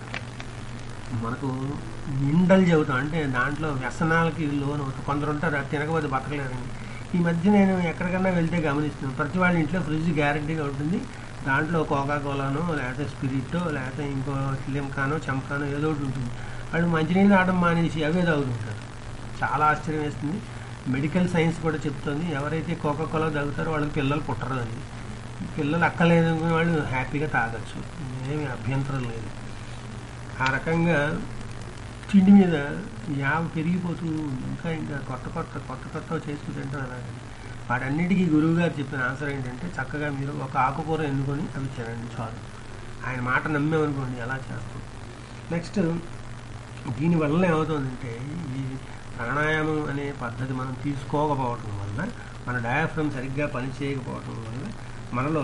మనకు నిండలు చెబుతాం అంటే దాంట్లో వ్యసనాలకి లోన్ అవుతాం కొందరు ఉంటారు అది తినకపోతే బతకలేరని ఈ మధ్య నేను ఎక్కడికన్నా వెళ్తే గమనిస్తున్నాను ప్రతి వాళ్ళ ఇంట్లో ఫ్రిడ్జ్ గ్యారంటీగా ఉంటుంది దాంట్లో కోకా కోలానో లేకపోతే స్పిరిట్టో లేకపోతే ఇంకో లిమ్కానో చెంకానో ఏదో ఒకటి ఉంటుంది వాళ్ళు మంచినీళ్ళు ఆడడం మానేసి అవే తాగుతుంటారు చాలా ఆశ్చర్యం వేస్తుంది మెడికల్ సైన్స్ కూడా చెప్తుంది ఎవరైతే కోకా కోలా తాగుతారో వాళ్ళకి పిల్లలు పుట్టరు అని పిల్లలు అక్కలేదు అనుకునే వాళ్ళు హ్యాపీగా తాగొచ్చు ఏమీ అభ్యంతరం లేదు ఆ రకంగా తిండి మీద యావ పెరిగిపోతూ ఉంది. ఇంకా ఇంకా కొత్త కొత్త కొత్త కొత్త చేసుకు తింటాం అలాగే వాటన్నిటికీ గురువు గారు చెప్పిన ఆన్సర్ ఏంటంటే చక్కగా మీరు ఒక ఆకుకూర ఎన్నుకొని అవి తినండి చాలు ఆయన మాట నమ్మేమనుకోండి ఎలా చేస్తాం నెక్స్ట్ దీనివల్ల ఏమవుతుందంటే ఈ ప్రాణాయామం అనే పద్ధతి మనం తీసుకోకపోవటం వల్ల మన డయాఫ్రమ్ సరిగ్గా పనిచేయకపోవటం వల్ల మనలో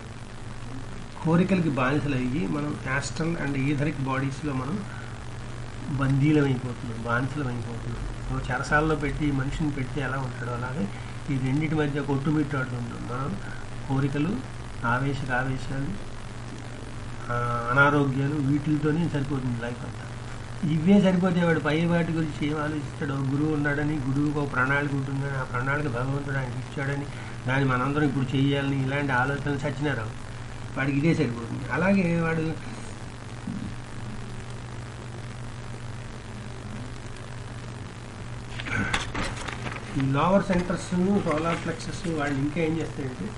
కోరికలకి బానిసలయ్యి మనం యాస్ట్రల్ అండ్ ఈథరిక్ బాడీస్లో మనం బందీలం అయిపోతున్నాం బానిసలం అయిపోతున్నాం మనం చెరసాలలో పెట్టి మనిషిని పెడితే ఎలా ఉంటాడో అలాగే ఈ రెండింటి మధ్య కొట్టుమిట్టాడుతుంటాం మనం కోరికలు ఆవేశ ఆవేశాలు ఆ, అనారోగ్యాలు వీటితోనే సరిపోతుంది లైఫ్ అంతా ఇవే సరిపోతే వాడు పై వాటి గురించి ఏం ఆలోచిస్తాడు గురువు ఉన్నాడని గురువుకు ఒక ప్రణాళిక ఉంటుందని ఆ ప్రణాళిక భగవంతుడు ఆయనకి ఇచ్చాడని దాన్ని మనందరం ఇప్పుడు చెయ్యాలని ఇలాంటి ఆలోచనలు చచ్చినారు వాడికి ఇదే సరిపోతుంది అలాగే వాడు ఈ లోవర్ సెంటర్స్ సోలార్ ప్లెక్సెస్ వాళ్ళు ఇంకా ఏం చేస్తాయంటే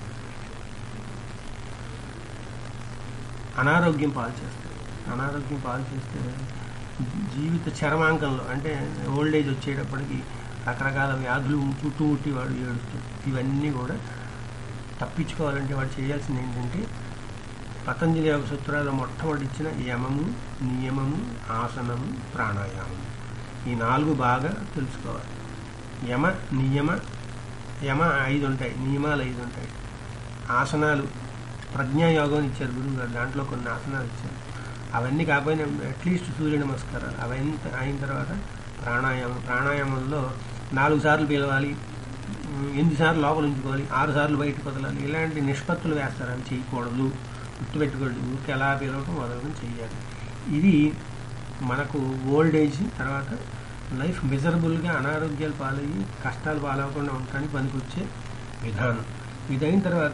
అనారోగ్యం పాలు చేస్తాయి అనారోగ్యం పాలు చేస్తే జీవిత చరమాంకంలో అంటే ఓల్డ్ ఏజ్ వచ్చేటప్పటికి రకరకాల వ్యాధులు చుట్టూ ముట్టి వాడు ఏడుస్తాడు ఇవన్నీ కూడా తప్పించుకోవాలంటే వాడు చేయాల్సింది ఏంటంటే పతంజలి యోగ సూత్రాలు మొట్టమొదటి ఇచ్చిన యమము నియమము ఆసనము ప్రాణాయామం ఈ నాలుగు బాగా తెలుసుకోవాలి యమ నియమ యమ ఐదు ఉంటాయి నియమాలు ఐదు ఉంటాయి ఆసనాలు ప్రజ్ఞాయోగం ఇచ్చారు గురువు గారు దాంట్లో కొన్ని ఆసనాలు ఇచ్చారు అవన్నీ కాకపోయినా అట్లీస్ట్ సూర్య నమస్కారాలు అవన్నీ అయిన తర్వాత ప్రాణాయామం ప్రాణాయామంలో నాలుగు సార్లు పిలవాలి ఉమ్, ఎనిమిది సార్లు లోపల ఉంచుకోవాలి ఆరు సార్లు బయటకు వదలాలి ఇలాంటి నిష్పత్తులు వేస్తారు అవి చేయకూడదు గుర్తుపెట్టుకోండి ఊరికి ఎలా పిలవటం వదలడం చేయాలి ఇది మనకు ఓల్డ్ ఏజ్ తర్వాత లైఫ్ మిజరబుల్గా అనారోగ్యాలు పాలయ్యి కష్టాలు పాలవకుండా ఉండటానికి పనికొచ్చే విధానం ఇది అయిన తర్వాత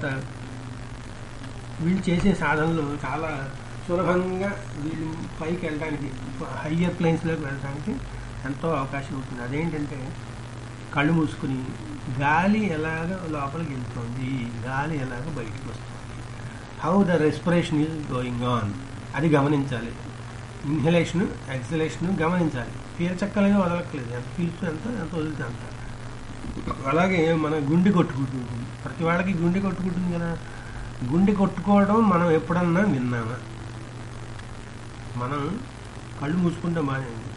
వీళ్ళు చేసే సాధనలు చాలా సులభంగా వీళ్ళు పైకి వెళ్ళడానికి హయ్యర్ ప్లేన్స్లోకి వెళ్ళడానికి ఎంతో అవకాశం ఉంటుంది అదేంటంటే కళ్ళు మూసుకుని గాలి ఎలాగ లోపలికి వెళ్తుంది గాలి ఎలాగ బయటకు వస్తుంది how the respiration is going on అది గమనించాలి ఇన్హలేషన్ ఎక్సలేషన్ గమనించాలి పీల్చక్కలేదు వదలక్కలేదు ఎంత పీల్చు ఎంత ఎంత వదిలితే అంత అలాగే మన గుండె కొట్టుకుంటుంది ప్రతి వాళ్ళకి గుండె కొట్టుకుంటుంది కదా గుండె కొట్టుకోవడం మనం ఎప్పుడన్నా విన్నామా మనం కళ్ళు మూసుకుంటే బాగానే ఉంది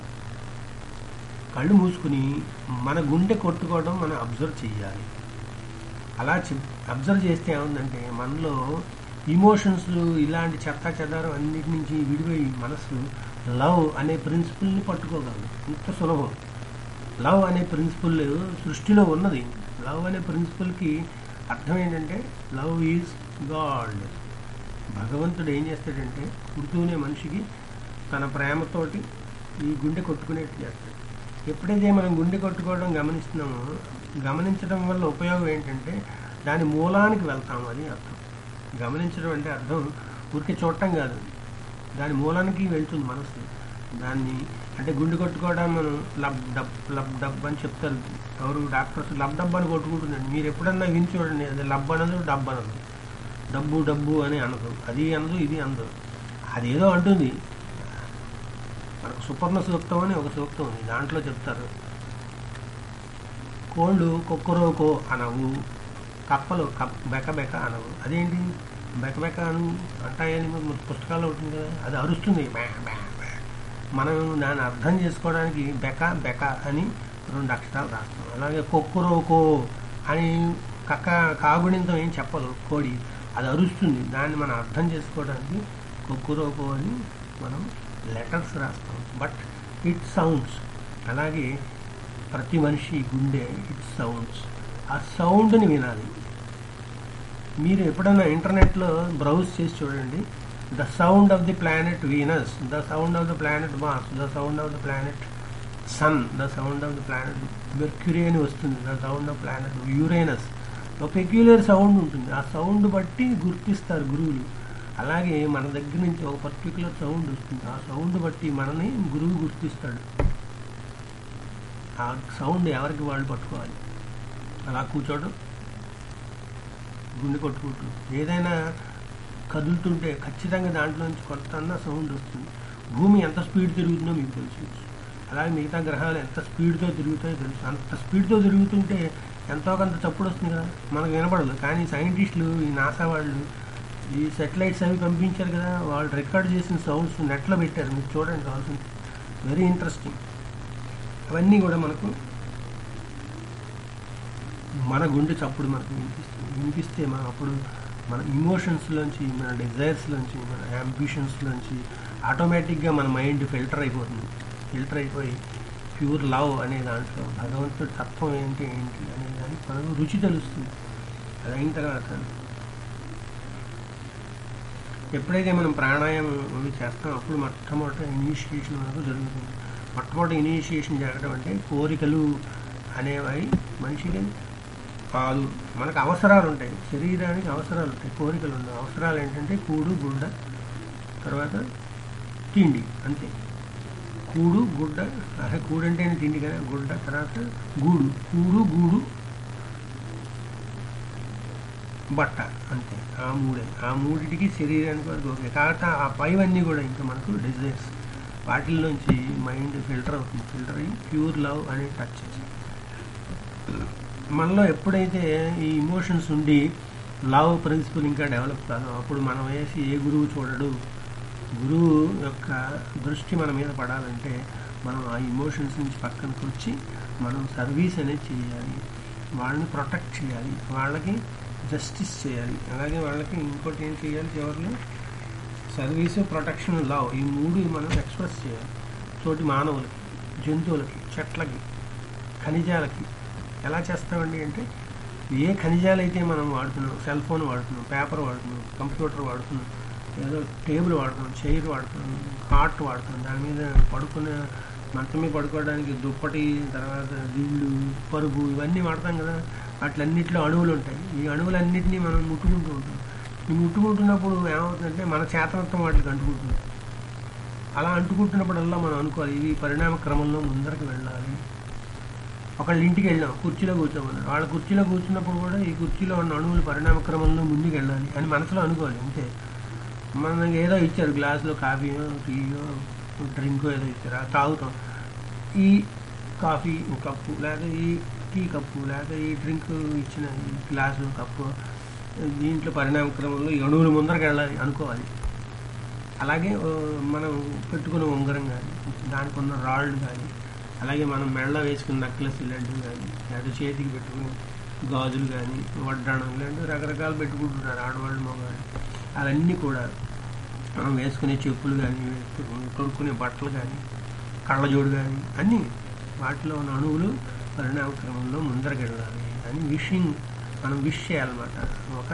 కళ్ళు మూసుకుని మన గుండె కొట్టుకోవడం మనం అబ్జర్వ్ చేయాలి అలా అబ్జర్వ్ చేస్తే ఏముందంటే మనలో ఇమోషన్స్ ఇలాంటి చెత్త చెదారం అన్నిటి నుంచి విడిపోయి మనసు లవ్ అనే ప్రిన్సిపల్ని పట్టుకోగలదు ఇంత సులభం లవ్ అనే ప్రిన్సిపల్ సృష్టిలో ఉన్నది లవ్ అనే ప్రిన్సిపల్కి అర్థం ఏంటంటే లవ్ ఈజ్ గాడ్ భగవంతుడు ఏం చేస్తాడంటే పుడుతూనే మనిషికి తన ప్రేమతోటి ఈ గుండె కొట్టుకునేట్టు చేస్తాడు ఎప్పుడైతే మనం గుండె కొట్టుకోవడం గమనిస్తున్నామో గమనించడం వల్ల ఉపయోగం ఏంటంటే దాని మూలానికి వెళ్తాము అని అర్థం గమనించడం అంటే అర్థం ఊరికే చూడటం కాదు దాని మూలానికి వెళ్తుంది మనసు దాన్ని అంటే గుండె కొట్టుకోవడం మనం లబ్ డబ్ లబ్ డబ్ అని చెప్తారు ఎవరు డాక్టర్స్ లబ్ డబ్ అని కొట్టుకుంటుందండి మీరు ఎప్పుడన్నా విని చూడండి అది లబ్ అనదు డబ్ అనదు డబ్బు డబ్బు అని అనదు అది అనదు ఇది అనదు అదేదో అంటుంది మనకు సుపర్ణ సూక్తం అని ఒక సూక్తం ఉంది దాంట్లో చెప్తారు కోళ్ళు కొక్కరోకో అనవు కప్పలు కప్ బెక బెక అనవు అదేంటి బెక బెక అను అంటాయని మన పుస్తకాల్లో ఉంటుంది కదా అది అరుస్తుంది బ్యా, బ్యా, బ్యా. మనం దాన్ని అర్థం చేసుకోవడానికి బెక బెక అని రెండు అక్షరాలు రాస్తాం అలాగే కొక్కురోకో అని కక్క కాగుణింతం ఏం చెప్పదు కోడి అది అరుస్తుంది దాన్ని మనం అర్థం చేసుకోవడానికి కొక్కురోకో అని మనం లెటర్స్ రాస్తాం బట్ ఇట్ సౌండ్స్ అలాగే ప్రతి మనిషి గుండె ఇట్ సౌండ్స్ ఆ సౌండ్ని వినాలి మీరు ఎప్పుడైనా ఇంటర్నెట్లో బ్రౌజ్ చేసి చూడండి the sound of the planet Venus the sound of the planet Mars the sound of the planet sun the sound of the planet Mercury అని వస్తుంది the sound of planet Uranus ఒక పెక్యులర్ సౌండ్ ఉంటుంది ఆ sound బట్టి గుర్తిస్తారు గురువులు అలాగే మన దగ్గర నుంచి ఒక పర్టికులర్ సౌండ్ వస్తుంది ఆ సౌండ్ బట్టి మనని గురువు గుర్తిస్తాడు ఆ సౌండ్ ఎవరికి వాళ్ళు పట్టుకోవాలి అలా కూర్చోవడం గుండె కొట్టుకుంటూ ఏదైనా కదులుతుంటే ఖచ్చితంగా దాంట్లో నుంచి కొంత సౌండ్ వస్తుంది భూమి ఎంత స్పీడ్ తిరుగుతుందో మీకు తెలుసు అలాగే మిగతా గ్రహాలు ఎంత స్పీడ్తో తిరుగుతాయో తెలుసు అంత స్పీడ్తో తిరుగుతుంటే ఎంతో కొంత చప్పుడు వస్తుంది కదా మనకు వినపడదు కానీ సైంటిస్టులు ఈ నాసా వాళ్ళు ఈ సెటిలైట్స్ అవి పంపించారు కదా వాళ్ళు రికార్డ్ చేసిన సౌండ్స్ నెట్లో పెట్టారు మీరు చూడండి కావాల్సింది వెరీ ఇంట్రెస్టింగ్ అవన్నీ కూడా మనకు మన గుండె చప్పుడు మనకు వినిపిస్తుంది వినిపిస్తే మనం అప్పుడు మన ఇమోషన్స్లోంచి మన డిజైర్స్లోంచి మన అంబిషన్స్లోంచి ఆటోమేటిక్గా మన మైండ్ ఫిల్టర్ అయిపోతుంది ఫిల్టర్ అయిపోయి ప్యూర్ లవ్ అనే దాంట్లో భగవంతుడి తత్వం ఏంటి ఏంటి అనే దానికి మనకు రుచి తెలుస్తుంది అది అయిన తర్వాత ఎప్పుడైతే మనం ప్రాణాయామం అవి చేస్తాం అప్పుడు మొట్టమొదటి ఇనిషియేషన్ మనకు జరుగుతుంది మొట్టమొదటి ఇనిషియేషన్ జరగడం అంటే కోరికలు అనేవి మనిషికి పాలు మనకు అవసరాలు ఉంటాయి శరీరానికి అవసరాలు ఉంటాయి కోరికలు ఉండవు అవసరాలు ఏంటంటే కూడు గుడ్డ తర్వాత తిండి అంతే కూడు గుడ్డ అదే కూడు అంటే తిండి కదా గుడ్డ తర్వాత గూడు కూడు గూడు బట్ట అంతే ఆ మూడే ఆ మూడిటికి శరీరానికి వరకు ఓకే కాబట్టి ఆ పైవన్నీ కూడా ఇంకా మనకు డిజైర్స్ వాటిల్లోంచి మైండ్ ఫిల్టర్ అవుతుంది ఫిల్టర్ అయ్యి ప్యూర్ లవ్ అనే టచ్ చేసి మనలో ఎప్పుడైతే ఈ ఇమోషన్స్ ఉండి లవ్ ప్రిన్సిపల్ ఇంకా డెవలప్ కాదు అప్పుడు మనం వేసి ఏ గురువు చూడడు గురువు యొక్క దృష్టి మన మీద పడాలంటే మనం ఆ ఇమోషన్స్ నుంచి పక్కనకి వచ్చి మనం సర్వీస్ అనేది చేయాలి వాళ్ళని ప్రొటెక్ట్ చేయాలి వాళ్ళకి జస్టిస్ చేయాలి అలాగే వాళ్ళకి ఇంకోటి ఏం చేయాలి చివరిలో సర్వీసు ప్రొటెక్షన్ లవ్ ఈ మూడు మనం ఎక్స్ప్రెస్ చేయాలి తోటి మానవులకి జంతువులకి చెట్లకి ఖనిజాలకి ఎలా చేస్తామండి అంటే ఏ ఖనిజాలు అయితే మనం వాడుతున్నాం సెల్ ఫోన్ వాడుతున్నాం పేపర్ వాడుతున్నాం కంప్యూటర్ వాడుతున్నాం ఏదో టేబుల్ వాడుతున్నాం చైర్ వాడుతున్నాం హాట్ వాడుతున్నాం దాని మీద పడుకునే మంచం మీద పడుకోవడానికి దుప్పటి తర్వాత దిళ్ళు పరుగు ఇవన్నీ వాడతాం కదా వాటిలన్నింటిలో అణువులు ఉంటాయి ఈ అణువులన్నింటినీ మనం ముట్టుకుంటూ ఉంటాం ఈ ముట్టుకుంటున్నప్పుడు ఏమవుతుందంటే మన చేతనత్వం వాటికి అంటుకుంటుంది అలా అంటుకుంటున్నప్పుడల్లా మనం అనుకోవాలి ఇవి పరిణామ క్రమంలో ముందరికి వెళ్ళాలి ఒకళ్ళ ఇంటికి వెళ్ళాం కుర్చీలో కూర్చోమన్నారు వాళ్ళ కుర్చీలో కూర్చున్నప్పుడు కూడా ఈ కుర్చీలో ఉన్న అణువులు పరిణామ క్రమంలో ముందుకు వెళ్ళాలి అని మనసులో అనుకోవాలి అంతే మనకి ఏదో ఇచ్చారు గ్లాసులో కాఫీయో టీయో డ్రింక్ ఏదో ఇచ్చారు అది తాగుతాం ఈ కాఫీ కప్పు లేదా ఈ టీ కప్పు లేదా ఈ డ్రింక్ ఇచ్చిన ఈ గ్లాసు కప్పు దీంట్లో పరిణామ క్రమంలో ఈ అణువులు ముందరకు వెళ్ళాలి అనుకోవాలి అలాగే ఆ, మనం పెట్టుకున్న ఉంగరం కానీ దానికి ఉన్న రాళ్ళు కానీ అలాగే మనం మెళ్ళ వేసుకున్న నెక్లెస్ ఇలాంటివి కానీ లేదా చేతికి పెట్టుకుని గాజులు కానీ వడ్డాణం ఇలాంటివి రకరకాలు పెట్టుకుంటున్నారు ఆడవాళ్ళు మగవాళ్ళు అవన్నీ కూడా మనం వేసుకునే చెప్పులు కానీ కొనుక్కునే బట్టలు కానీ కళ్ళజోడు కానీ అన్నీ వాటిలో ఉన్న అణువులు పరిణామ క్రమంలో ముందరకు వెళ్ళాలి అని విషింగ్ మనం విష్ చేయాలన్నమాట ఒక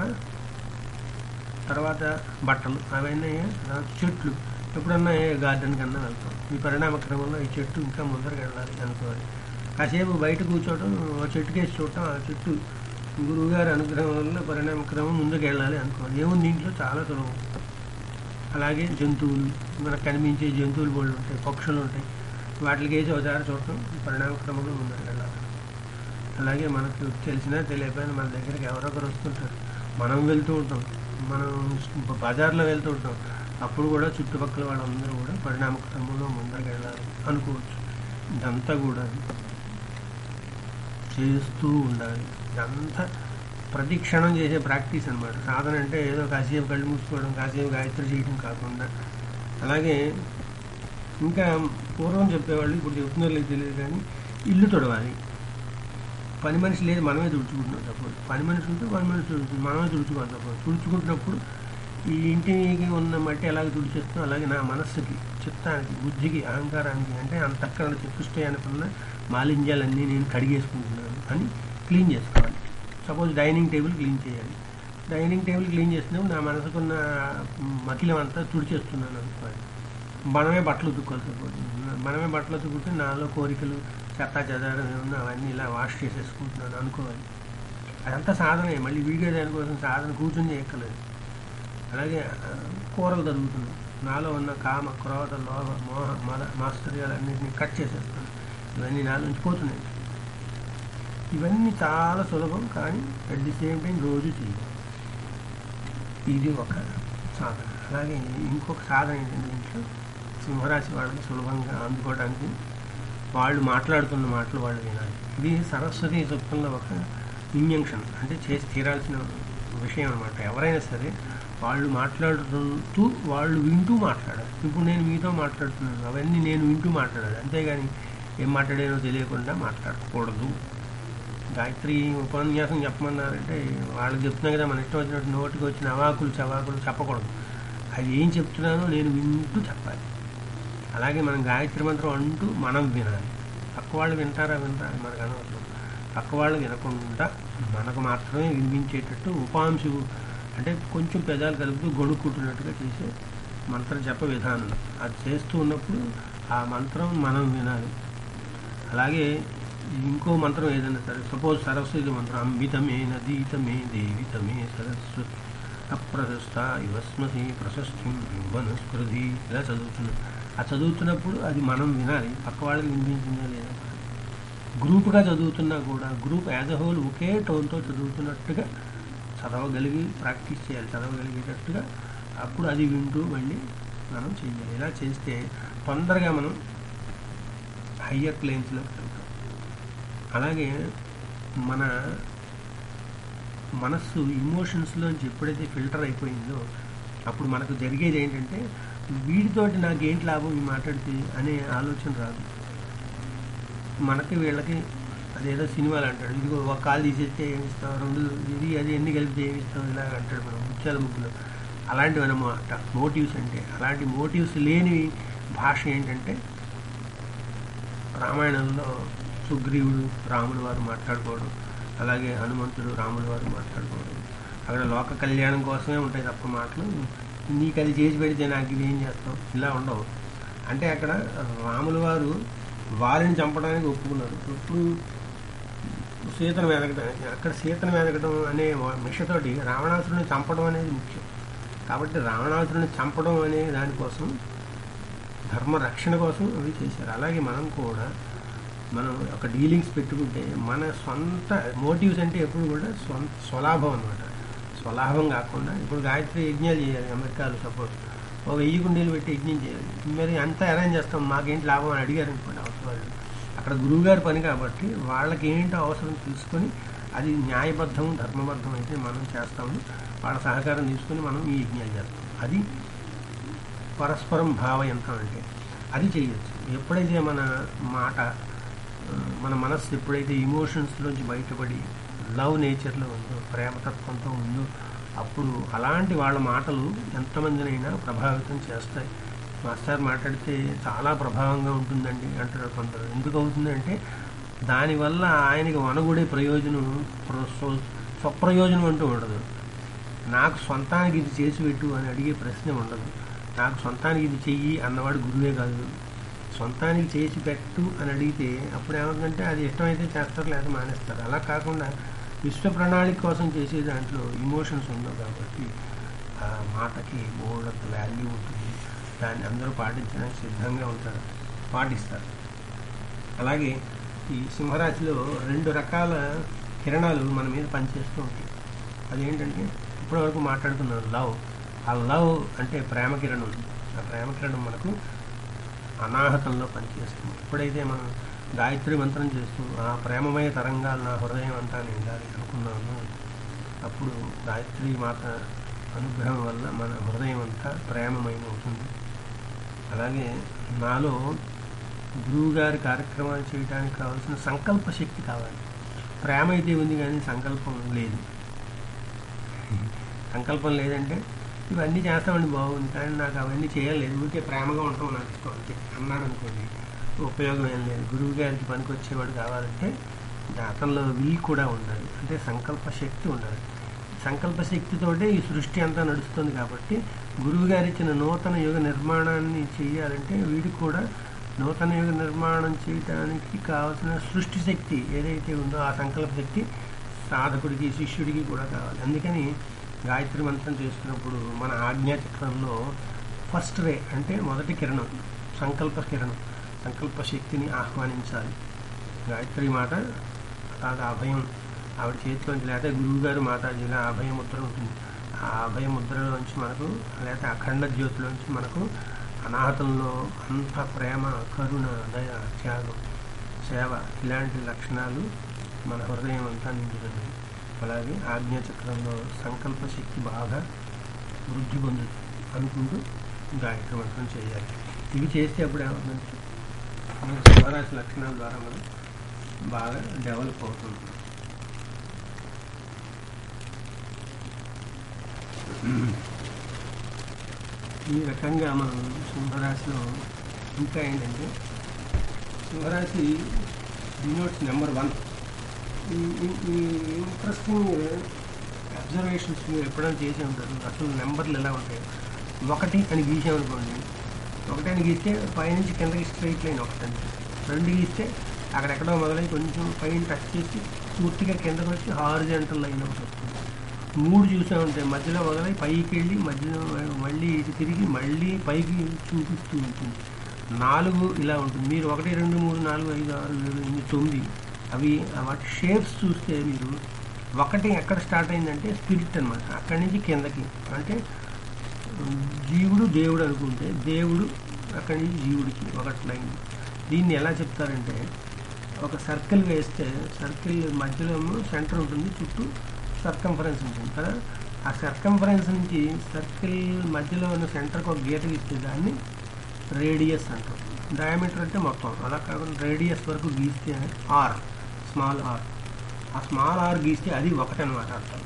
తర్వాత బట్టలు అవన్నీ తర్వాత చెట్లు ఎప్పుడన్నా ఏ గార్డెన్ కన్నా వెళ్తాం ఈ పరిణామ క్రమంలో ఈ చెట్టు ఇంకా ముందరకు వెళ్ళాలి అనుకోవాలి కాసేపు బయట కూర్చోవడం ఆ చెట్టుకేసి చూడటం ఆ చెట్టు గురువుగారి అనుగ్రహం వల్ల పరిణామ క్రమం ముందుకు వెళ్ళాలి అనుకోవాలి ఏముంది దీంట్లో చాలా సులభం అలాగే జంతువులు మనకు కనిపించే జంతువులు బోళ్ళు ఉంటాయి పక్షులు ఉంటాయి వాటికి వేసి ఒకసారి చూడటం పరిణామ క్రమంలో ముందరకు వెళ్ళాలి అలాగే మనకు తెలిసినా తెలియకపోయినా మన దగ్గరికి ఎవరొకరు వస్తుంటారు మనం వెళ్తూ ఉంటాం మనం బజార్లో వెళ్తూ ఉంటాం అప్పుడు కూడా చుట్టుపక్కల వాళ్ళందరూ కూడా పరిణామ క్రమంలో ముందరకు వెళ్ళాలి అనుకోవచ్చు ఇదంతా కూడా చేస్తూ ఉండాలి ఇదంతా ప్రతి క్షణం చేసే ప్రాక్టీస్ అనమాట సాధన అంటే ఏదో కాసేపు కళ్ళు మూసుకోవడం కాసేపు గాయత్రి చేయడం కాకుండా అలాగే ఇంకా పూర్వం చెప్పేవాళ్ళు ఇప్పుడు చెప్తున్నారు లేదు తెలియదు కానీ ఇల్లు తొడవాలి పని మనిషి లేదు మనమే తుడుచుకుంటున్నాం సపోజ్ పని మనిషి ఉంటే పని మనిషి తుడుచుకుంటాం మనమే తుడుచుకోవాలి సపోజ్ తుడుచుకుంటున్నప్పుడు ఈ ఇంటికి ఉన్న మట్టి ఎలాగ తుడిచేస్తాం అలాగే నా మనస్సుకి చిత్తానికి బుద్ధికి అహంకారానికి అంటే అంతఃకరణ చతుష్టయానికి ఉన్న మాలిన్యాలన్నీ నేను కడిగేసుకుంటున్నాను అని క్లీన్ చేసుకోవాలి సపోజ్ డైనింగ్ టేబుల్ క్లీన్ చేయాలి డైనింగ్ టేబుల్ క్లీన్ చేసినప్పుడు నా మనసుకున్న మకిలం అంతా తుడిచేస్తున్నాను అనుకోవాలి మనమే బట్టలు ఉతుక్కోవాలి సపోజ్ మనమే బట్టలు ఉతుక్కుంటే నాలో కోరికలు చెత్త చెదారం ఏమన్నా అవన్నీ ఇలా వాష్ చేసేసుకుంటున్నాను అనుకోవాలి అదంతా సాధనే మళ్ళీ వీడియో దానికోసం సాధన కూర్చొని చేయక్కర్లేదు అలాగే ఆ, కూరలు తరుగుతున్నాయి నాలో ఉన్న కామ క్రోధ లోభ మోహ మద మాస్తర్యాలన్నింటినీ కట్ చేసేస్తాను ఇవన్నీ నాలో నుంచి పోతున్నాయి ఇవన్నీ చాలా సులభం కానీ అట్ ది సేమ్ టైం రోజు చేయాలి ఇది ఒక సాధన అలాగే ఇంకొక సాధన ఏంటంటే ఇంట్లో సింహరాశి వాళ్ళకి సులభంగా అందుకోవడానికి వాళ్ళు మాట్లాడుతున్న మాటలు వాళ్ళు వినాలి ఇది సరస్వతి సూక్తంలో ఒక ఇంజంక్షన్ అంటే చేసి తీరాల్సిన విషయం అనమాట ఎవరైనా సరే వాళ్ళు మాట్లాడుతూ వాళ్ళు వింటూ మాట్లాడాలి ఇప్పుడు నేను మీతో మాట్లాడుతున్నాను అవన్నీ నేను వింటూ మాట్లాడాలి అంతేగాని ఏం మాట్లాడానో తెలియకుండా మాట్లాడకూడదు గాయత్రి ఉపన్యాసం చెప్పమన్నారంటే వాళ్ళకి చెప్తున్నా కదా మన ఇష్టం వచ్చినట్టు నోటికి వచ్చిన అవాకులు చవాకులు చెప్పకూడదు అది ఏం చెప్తున్నానో నేను వింటూ చెప్పాలి అలాగే మనం గాయత్రి మంత్రం అంటూ మనం వినాలి పక్క వాళ్ళు వింటారా వింటారా అని మనకు అనవసరం పక్క వాళ్ళు వినకుండా మనకు మాత్రమే వినిపించేటట్టు ఉపాంశు అంటే కొంచెం పెదాలు కలుపుతూ గొడుక్కుంటున్నట్టుగా చేసే మంత్ర జప విధానం అది చేస్తూ ఉన్నప్పుడు ఆ మంత్రం మనం వినాలి అలాగే ఇంకో మంత్రం ఏదైనా సరే సపోజ్ సరస్వతి మంత్రం అంబితమే నదీతమే దేవితమే సరస్వతి అప్రశస్త ఇవస్మసి ప్రశస్తి వనస్పృధి ఇలా చదువుతున్నాం ఆ చదువుతున్నప్పుడు అది మనం వినాలి పక్క వాళ్ళకి వినిపించిందా లేదా గ్రూప్గా చదువుతున్నా కూడా గ్రూప్ యాజ్ అ హోల్ ఒకే టోన్తో చదువుతున్నట్టుగా చదవగలిగి ప్రాక్టీస్ చేయాలి చదవగలిగేటట్టుగా అప్పుడు అది వింటూ మళ్ళీ మనం చేయాలి ఇలా చేస్తే తొందరగా మనం హయ్యర్ ప్లేన్స్లోకి వెళ్తాం అలాగే మన మనస్సు ఇమోషన్స్లోంచి ఎప్పుడైతే ఫిల్టర్ అయిపోయిందో అప్పుడు మనకు జరిగేది ఏంటంటే వీడితోటి నాకేంటి లాభం ఈ మాట్లాడితే అనే ఆలోచన రాదు మనకి వీళ్ళకి అదేదో సినిమాలు అంటాడు ఇదిగో ఒక కాలు తీసేస్తే ఏమి ఇస్తాం రెండు ఇది అది ఎన్ని కలిపితే ఏమి ఇస్తాం ఇలా అంటాడు మనం ముత్యాల ముగ్గులు అలాంటివి అనమాట మోటివ్స్ అంటే అలాంటి మోటివ్స్ లేని భాష ఏంటంటే రామాయణంలో సుగ్రీవుడు రాముల వారు మాట్లాడుకోవడం అలాగే హనుమంతుడు రాముల వారు మాట్లాడుకోవడం అక్కడ లోక కళ్యాణం కోసమే ఉంటాయి తప్ప మాటలు నీకు అది చేసి పెడితే నాకు ఇది ఏం చేస్తావు ఇలా ఉండవు అంటే అక్కడ రాముల వారు వారిని చంపడానికి ఒప్పుకున్నారు ఇప్పుడు సీతను వెతకడానికి అక్కడ సీతను వెతకడం అనే మిషతోటి రావణాసురుని చంపడం అనేది ముఖ్యం కాబట్టి రావణాసురుని చంపడం అనే దానికోసం ధర్మ రక్షణ కోసం అవి చేశారు అలాగే మనం కూడా మనం ఒక డీలింగ్స్ పెట్టుకుంటే మన సొంత మోటివ్స్ అంటే ఎప్పుడు కూడా సొంత స్వలాభం అనమాట స్వలాభం కాకుండా ఇప్పుడు గాయత్రి యజ్ఞాలు చేయాలి అమెరికాలో సపోజ్ ఒక వెయ్యి కుండీలు పెట్టి యజ్ఞం చేయాలి మరి అంతా అరేంజ్ చేస్తాం మాకేంటి లాభం అని అడిగారు అనుకోండి అవసరం వాళ్ళు అక్కడ గురువుగారి పని కాబట్టి వాళ్ళకి ఏంటో అవసరం తీసుకొని అది న్యాయబద్ధం ధర్మబద్ధం అయితే మనం చేస్తాము వాళ్ళ సహకారం తీసుకొని మనం ఈ యజ్ఞాలు చేస్తాం అది పరస్పరం భావయంత్రం అంటే అది చేయొచ్చు ఎప్పుడైతే మన మాట ఆ, మన మనస్సు ఎప్పుడైతే ఇమోషన్స్లోంచి బయటపడి లవ్ నేచర్లో ఉందో ప్రేమతత్వంతో ఉందో అప్పుడు అలాంటి వాళ్ళ మాటలు ఎంతమందినైనా ప్రభావితం చేస్తాయి మాస్టర్ మాట్లాడితే చాలా ప్రభావంగా ఉంటుందండి అంటారు కొందరు ఎందుకు అవుతుందంటే దానివల్ల ఆయనకి వనగూడే ప్రయోజనం ప్ర- స్వ- స్వప్రయోజనం అంటూ ఉండదు నాకు సొంతానికి ఇది చేసి పెట్టు అని అడిగే ప్రశ్న ఉండదు నాకు సొంతానికి ఇది చెయ్యి అన్నవాడు గురువే కాదు సొంతానికి చేసి పెట్టు అని అడిగితే అప్పుడు ఏమవుతుందంటే అది ఇష్టమైతే చేస్తారు లేదా మానేస్తారు అలా కాకుండా విశ్వ ప్రణాళిక కోసం చేసే దాంట్లో ఇమోషన్స్ ఉండవు కాబట్టి ఆ మాటకి బోర్డంత వాల్యూ ఉంటుంది దాన్ని అందరూ పాటించడానికి సిద్ధంగా ఉంటారు పాటిస్తారు అలాగే ఈ సింహరాశిలో రెండు రకాల కిరణాలు మన మీద పనిచేస్తూ ఉంటాయి అదేంటంటే ఇప్పటివరకు మాట్లాడుకున్నాం లవ్ ఆ లవ్ అంటే ప్రేమ కిరణం ఆ ప్రేమ కిరణం మనకు అనాహతంలో పనిచేస్తుంది ఎప్పుడైతే మనం గాయత్రి మంత్రం చేస్తూ ఆ ప్రేమమయ తరంగాలు నా హృదయం అంతా నిండాలి అనుకున్నాను అప్పుడు గాయత్రి మాత అనుగ్రహం వల్ల మన హృదయం అంతా ప్రేమమయం అవుతుంది అలాగే నాలో గురువుగారి కార్యక్రమాలు చేయడానికి కావాల్సిన సంకల్ప శక్తి కావాలి ప్రేమ అయితే ఉంది కానీ సంకల్పం లేదు సంకల్పం లేదంటే ఇవన్నీ చేస్తామండి బాగుంది కానీ నాకు అవన్నీ చేయలేదు ఊరికే ప్రేమగా ఉంటాం నాకు ఇష్టం అంతే అన్నాడు అనుకోండి ఉపయోగం ఏం లేదు గురువు గారికి పనికి వచ్చేవాడు కావాలంటే అతనిలో విల్ కూడా ఉండాలి అంటే సంకల్ప శక్తి ఉండాలి సంకల్ప శక్తితోటే ఈ సృష్టి అంతా నడుస్తుంది కాబట్టి గురువు గారు ఇచ్చిన నూతన యుగ నిర్మాణాన్ని చేయాలంటే వీడికి కూడా నూతన యుగ నిర్మాణం చేయడానికి కావాల్సిన సృష్టి శక్తి ఏదైతే ఉందో ఆ సంకల్ప శక్తి సాధకుడికి శిష్యుడికి కూడా కావాలి అందుకని గాయత్రి మంత్రం చేస్తున్నప్పుడు మన ఆజ్ఞా చక్రంలో ఫస్ట్ రే అంటే మొదటి కిరణం సంకల్ప కిరణం సంకల్ప శక్తిని ఆహ్వానించాలి గాయత్రి మాట అలాగా అభయం ఆవిడ చేతిలోంచి లేకపోతే గురువుగారు మాతాజీలో అభయ ముద్ర ఉంటుంది ఆ అభయ ముద్రలోంచి మనకు లేకపోతే అఖండ జ్యోతిలోంచి మనకు అనాహతంలో అంత ప్రేమ కరుణ దయ త్యాగం సేవ ఇలాంటి లక్షణాలు మన హృదయం అంతా నిండుతుంది అలాగే ఆజ్ఞాచక్రంలో సంకల్ప శక్తి బాగా వృద్ధి పొందుతుంది అనుకుంటూ గాయత్రి మంత్రం చేయాలి ఇవి చేస్తే అప్పుడు ఏమవుతుందంటే మన శివరాశి లక్షణాల ద్వారా మనం బాగా డెవలప్ అవుతుంది ఈ రకంగా మనం సింహరాశిలో ఇంకా ఏంటంటే సింహరాశి డినోట్స్ నెంబర్ వన్ ఈ ఈ- ఈ ఇంట్రెస్టింగ్ అబ్జర్వేషన్స్ మీరు ఎప్పుడైనా చేసి ఉంటారు అసలు నెంబర్లు ఎలా ఉంటాయి ఒకటి అని గీసామనుకోండి ఒకటి అని గీస్తే పైనుంచి కిందకి స్ట్రైట్ లైన్ ఒకటి అండి రెండు గీస్తే అక్కడెక్కడో మొదలై కొంచెం పైన టచ్ చేసి పూర్తిగా కిందకు వచ్చి హారిజెంటల్ లైన్ ఒకటి వస్తుంది మూడు చూసామంటే మధ్యలో మొదలై పైకి వెళ్ళి మధ్యలో మళ్ళీ ఇటు తిరిగి మళ్ళీ పైకి చూపిస్తూ ఉంటుంది నాలుగు ఇలా ఉంటుంది మీరు ఒకటి రెండు మూడు నాలుగు ఐదు ఆరు ఏడు ఎనిమిది తొమ్మిది అవి వాటి షేప్స్ చూస్తే మీరు ఒకటి ఎక్కడ స్టార్ట్ అయిందంటే స్పిరిట్ అనమాట అక్కడి నుంచి కిందకి అంటే జీవుడు దేవుడు అనుకుంటే దేవుడు అక్కడి నుంచి జీవుడికి ఒకటి లైన్ దీన్ని ఎలా చెప్తారంటే ఒక సర్కిల్ వేస్తే సర్కిల్ మధ్యలో సెంటర్ ఉంటుంది చుట్టూ సర్కంఫరెన్స్ ఉంటుంది కదా ఆ సర్కంఫరెన్స్ నుంచి సర్కిల్ మధ్యలో ఉన్న సెంటర్కి ఒక గీత ఇస్తే దాన్ని రేడియస్ అంటాం డయామీటర్ అంటే మొత్తం అలా కాకుండా రేడియస్ వరకు గీస్తే ఆర్ స్మాల్ ఆర్ ఆ స్మాల్ ఆర్ గీస్తే అది ఒకటి అనమాట అర్థం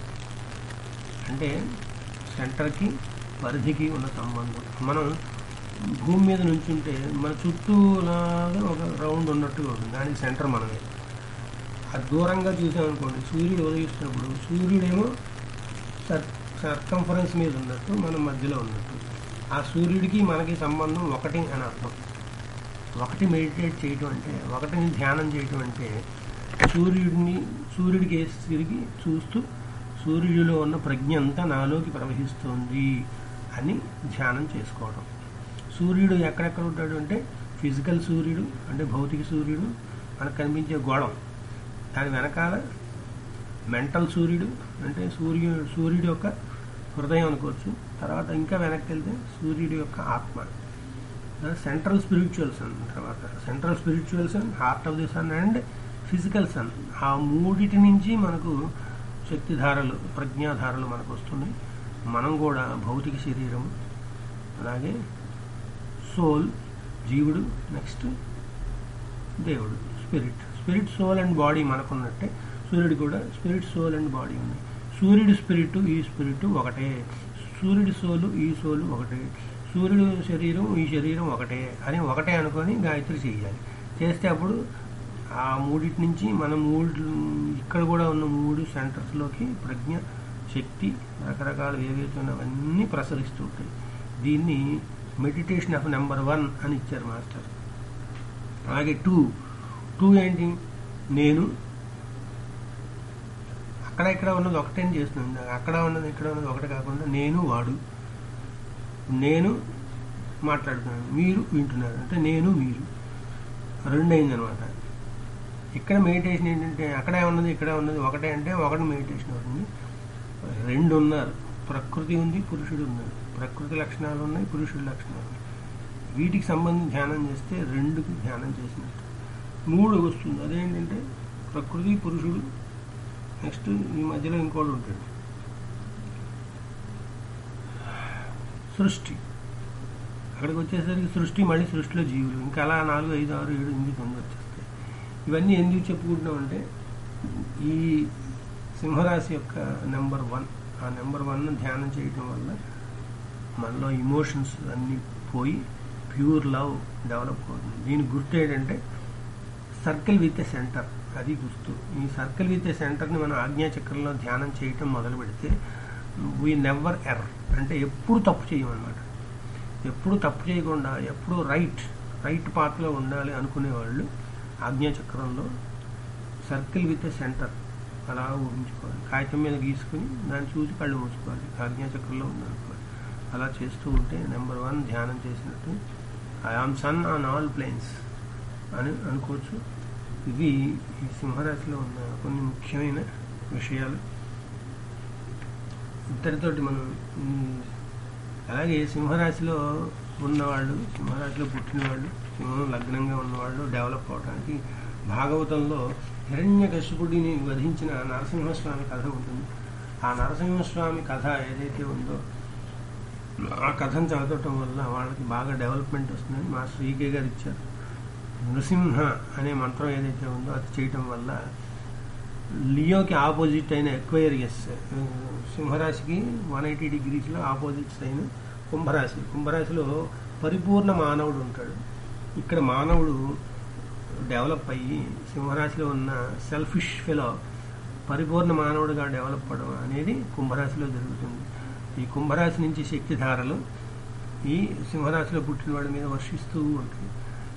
అంటే సెంటర్కి పరిధికి ఉన్న సంబంధం మనం భూమి మీద నుంచుంటే మన చుట్టూ లాగా ఒక రౌండ్ ఉన్నట్టుగా ఉంటుంది దానికి సెంటర్ మనమే అది దూరంగా చూసామనుకోండి సూర్యుడు ఉదయిస్తున్నప్పుడు సూర్యుడేమో సర్ సర్కంఫరెన్స్ మీద ఉన్నట్టు మనం మధ్యలో ఉన్నట్టు ఆ సూర్యుడికి మనకి సంబంధం ఒకటి అని అర్థం ఒకటి మెడిటేట్ చేయటం అంటే ఒకటిని ధ్యానం చేయటం అంటే సూర్యుడిని సూర్యుడికి వేసి తిరిగి చూస్తూ సూర్యుడిలో ఉన్న ప్రజ్ఞ అంతా నాలోకి ప్రవహిస్తుంది అని ధ్యానం చేసుకోవడం సూర్యుడు ఎక్కడెక్కడ ఉంటాడు అంటే ఫిజికల్ సూర్యుడు అంటే భౌతిక సూర్యుడు మనకు కనిపించే గోళం దాని వెనకాల మెంటల్ సూర్యుడు అంటే సూర్యుడు సూర్యుడి యొక్క హృదయం అనుకోవచ్చు తర్వాత ఇంకా వెనక్కి వెళ్తే సూర్యుడి యొక్క ఆత్మ సెంట్రల్ స్పిరిచువల్ సన్ తర్వాత central spiritual sun heart of the sun and physical sun ఆ మూడిటి నుంచి మనకు శక్తిధారలు ప్రజ్ఞాధారలు మనకు వస్తున్నాయి మనం కూడా భౌతిక శరీరం అలాగే సోల్ జీవుడు నెక్స్ట్ దేవుడు spirit spirit soul and body మనకున్నట్టే సూర్యుడు కూడా స్పిరిట్ సోల్ అండ్ బాడీ ఉంది సూర్యుడి స్పిరిట్ ఈ స్పిరిట్ ఒకటే సూర్యుడి సోలు ఈ సోలు ఒకటే సూర్యుడు శరీరం ఈ శరీరం ఒకటే అని ఒకటే అనుకొని గాయత్రి చేయాలి చేస్తే అప్పుడు ఆ మూడిటి నుంచి మన మూడు ఇక్కడ కూడా ఉన్న మూడు సెంటర్స్లోకి ప్రజ్ఞ శక్తి రకరకాలు ఏవైతే ఉన్నాయో ప్రసరిస్తూ ఉంటాయి దీన్ని మెడిటేషన్ ఆఫ్ నెంబర్ వన్ అని ఇచ్చారు మాస్టర్ అలాగే టూ టూ ఏంటి నేను అక్కడ ఇక్కడ ఉన్నది ఒకటే చేస్తున్నాను అక్కడ ఉన్నది ఇక్కడ ఉన్నది ఒకటి కాకుండా నేను వాడు నేను మాట్లాడుతున్నాను మీరు వింటున్నారు అంటే నేను మీరు రెండు అయిందనమాట ఇక్కడ మెడిటేషన్ ఏంటంటే అక్కడే ఉన్నది ఇక్కడ ఉన్నది ఒకటే అంటే ఒకటి మెడిటేషన్ అవుతుంది రెండు ఉన్నారు ప్రకృతి ఉంది పురుషుడు ఉన్నారు ప్రకృతి లక్షణాలు ఉన్నాయి పురుషుడి లక్షణాలు ఉన్నాయి వీటికి సంబంధించి ధ్యానం చేస్తే రెండుకి ధ్యానం చేసినట్టు మూడు వస్తుంది అదేంటంటే ప్రకృతి పురుషుడు నెక్స్ట్ ఈ మధ్యలో ఇంకోటి ఉంటాడు సృష్టి అక్కడికి వచ్చేసరికి సృష్టి మళ్ళీ సృష్టిలో జీవులు ఇంకా అలా నాలుగు ఐదు ఆరు ఏడు ఎనిమిది తొమ్మిది వచ్చేస్తాయి ఇవన్నీ ఎందుకు చెప్పుకుంటున్నాం అంటే ఈ సింహరాశి యొక్క నెంబర్ వన్ ఆ నెంబర్ వన్ ధ్యానం చేయటం వల్ల మనలో ఇమోషన్స్ అన్నీ పోయి ప్యూర్ లవ్ డెవలప్ అవుతుంది దీని గుర్తు ఏంటంటే సర్కిల్ విత్ ఎ సెంటర్ అది గుర్తు ఈ సర్కిల్ విత్ ఎ సెంటర్ని మనం ఆజ్ఞాచక్రంలో ధ్యానం చేయటం మొదలు పెడితే వీ నెవర్ ఎర్ర అంటే ఎప్పుడు తప్పు చేయమన్నమాట ఎప్పుడు తప్పు చేయకుండా ఎప్పుడు రైట్ రైట్ పాత్లో ఉండాలి అనుకునేవాళ్ళు ఆజ్ఞాచక్రంలో సర్కిల్ విత్ ఎ సెంటర్ అలా ఊహించుకోవాలి కాగితం మీద గీసుకుని దాన్ని చూసి కళ్ళు మూసుకోవాలి ఆజ్ఞాచక్రంలో ఉందనుకోవాలి అలా చేస్తూ ఉంటే నెంబర్ వన్ ధ్యానం చేసినట్టు I am sun on all planes అని అనుకోవచ్చు ఇవి ఈ సింహరాశిలో ఉన్న కొన్ని ముఖ్యమైన విషయాలు ఇద్దరితోటి మనం అలాగే సింహరాశిలో ఉన్నవాళ్ళు సింహరాశిలో పుట్టినవాళ్ళు సింహం లగ్నంగా ఉన్నవాళ్ళు డెవలప్ అవడానికి భాగవతంలో హిరణ్య కశిపుడిని వధించిన నరసింహస్వామి కథ ఉంటుంది ఆ నరసింహస్వామి కథ ఏదైతే ఉందో ఆ కథను చదవటం వల్ల వాళ్ళకి బాగా డెవలప్మెంట్ వస్తుందని మా శ్రీకే గారు ఇచ్చారు నృసింహ అనే మంత్రం ఏదైతే ఉందో అది చేయటం వల్ల లియోకి ఆపోజిట్ అయిన ఎక్వైరియస్ సింహరాశికి వన్ ఎయిటీ డిగ్రీస్లో ఆపోజిట్స్ అయిన కుంభరాశి కుంభరాశిలో పరిపూర్ణ మానవుడు ఉంటాడు ఇక్కడ మానవుడు డెవలప్ అయ్యి సింహరాశిలో ఉన్న సెల్ఫిష్ ఫెలో పరిపూర్ణ మానవుడిగా డెవలప్ అవ్వడం అనేది కుంభరాశిలో జరుగుతుంది ఈ కుంభరాశి నుంచి శక్తిధారలు ఈ సింహరాశిలో పుట్టిన వాడి మీద వర్షిస్తూ ఉంటాయి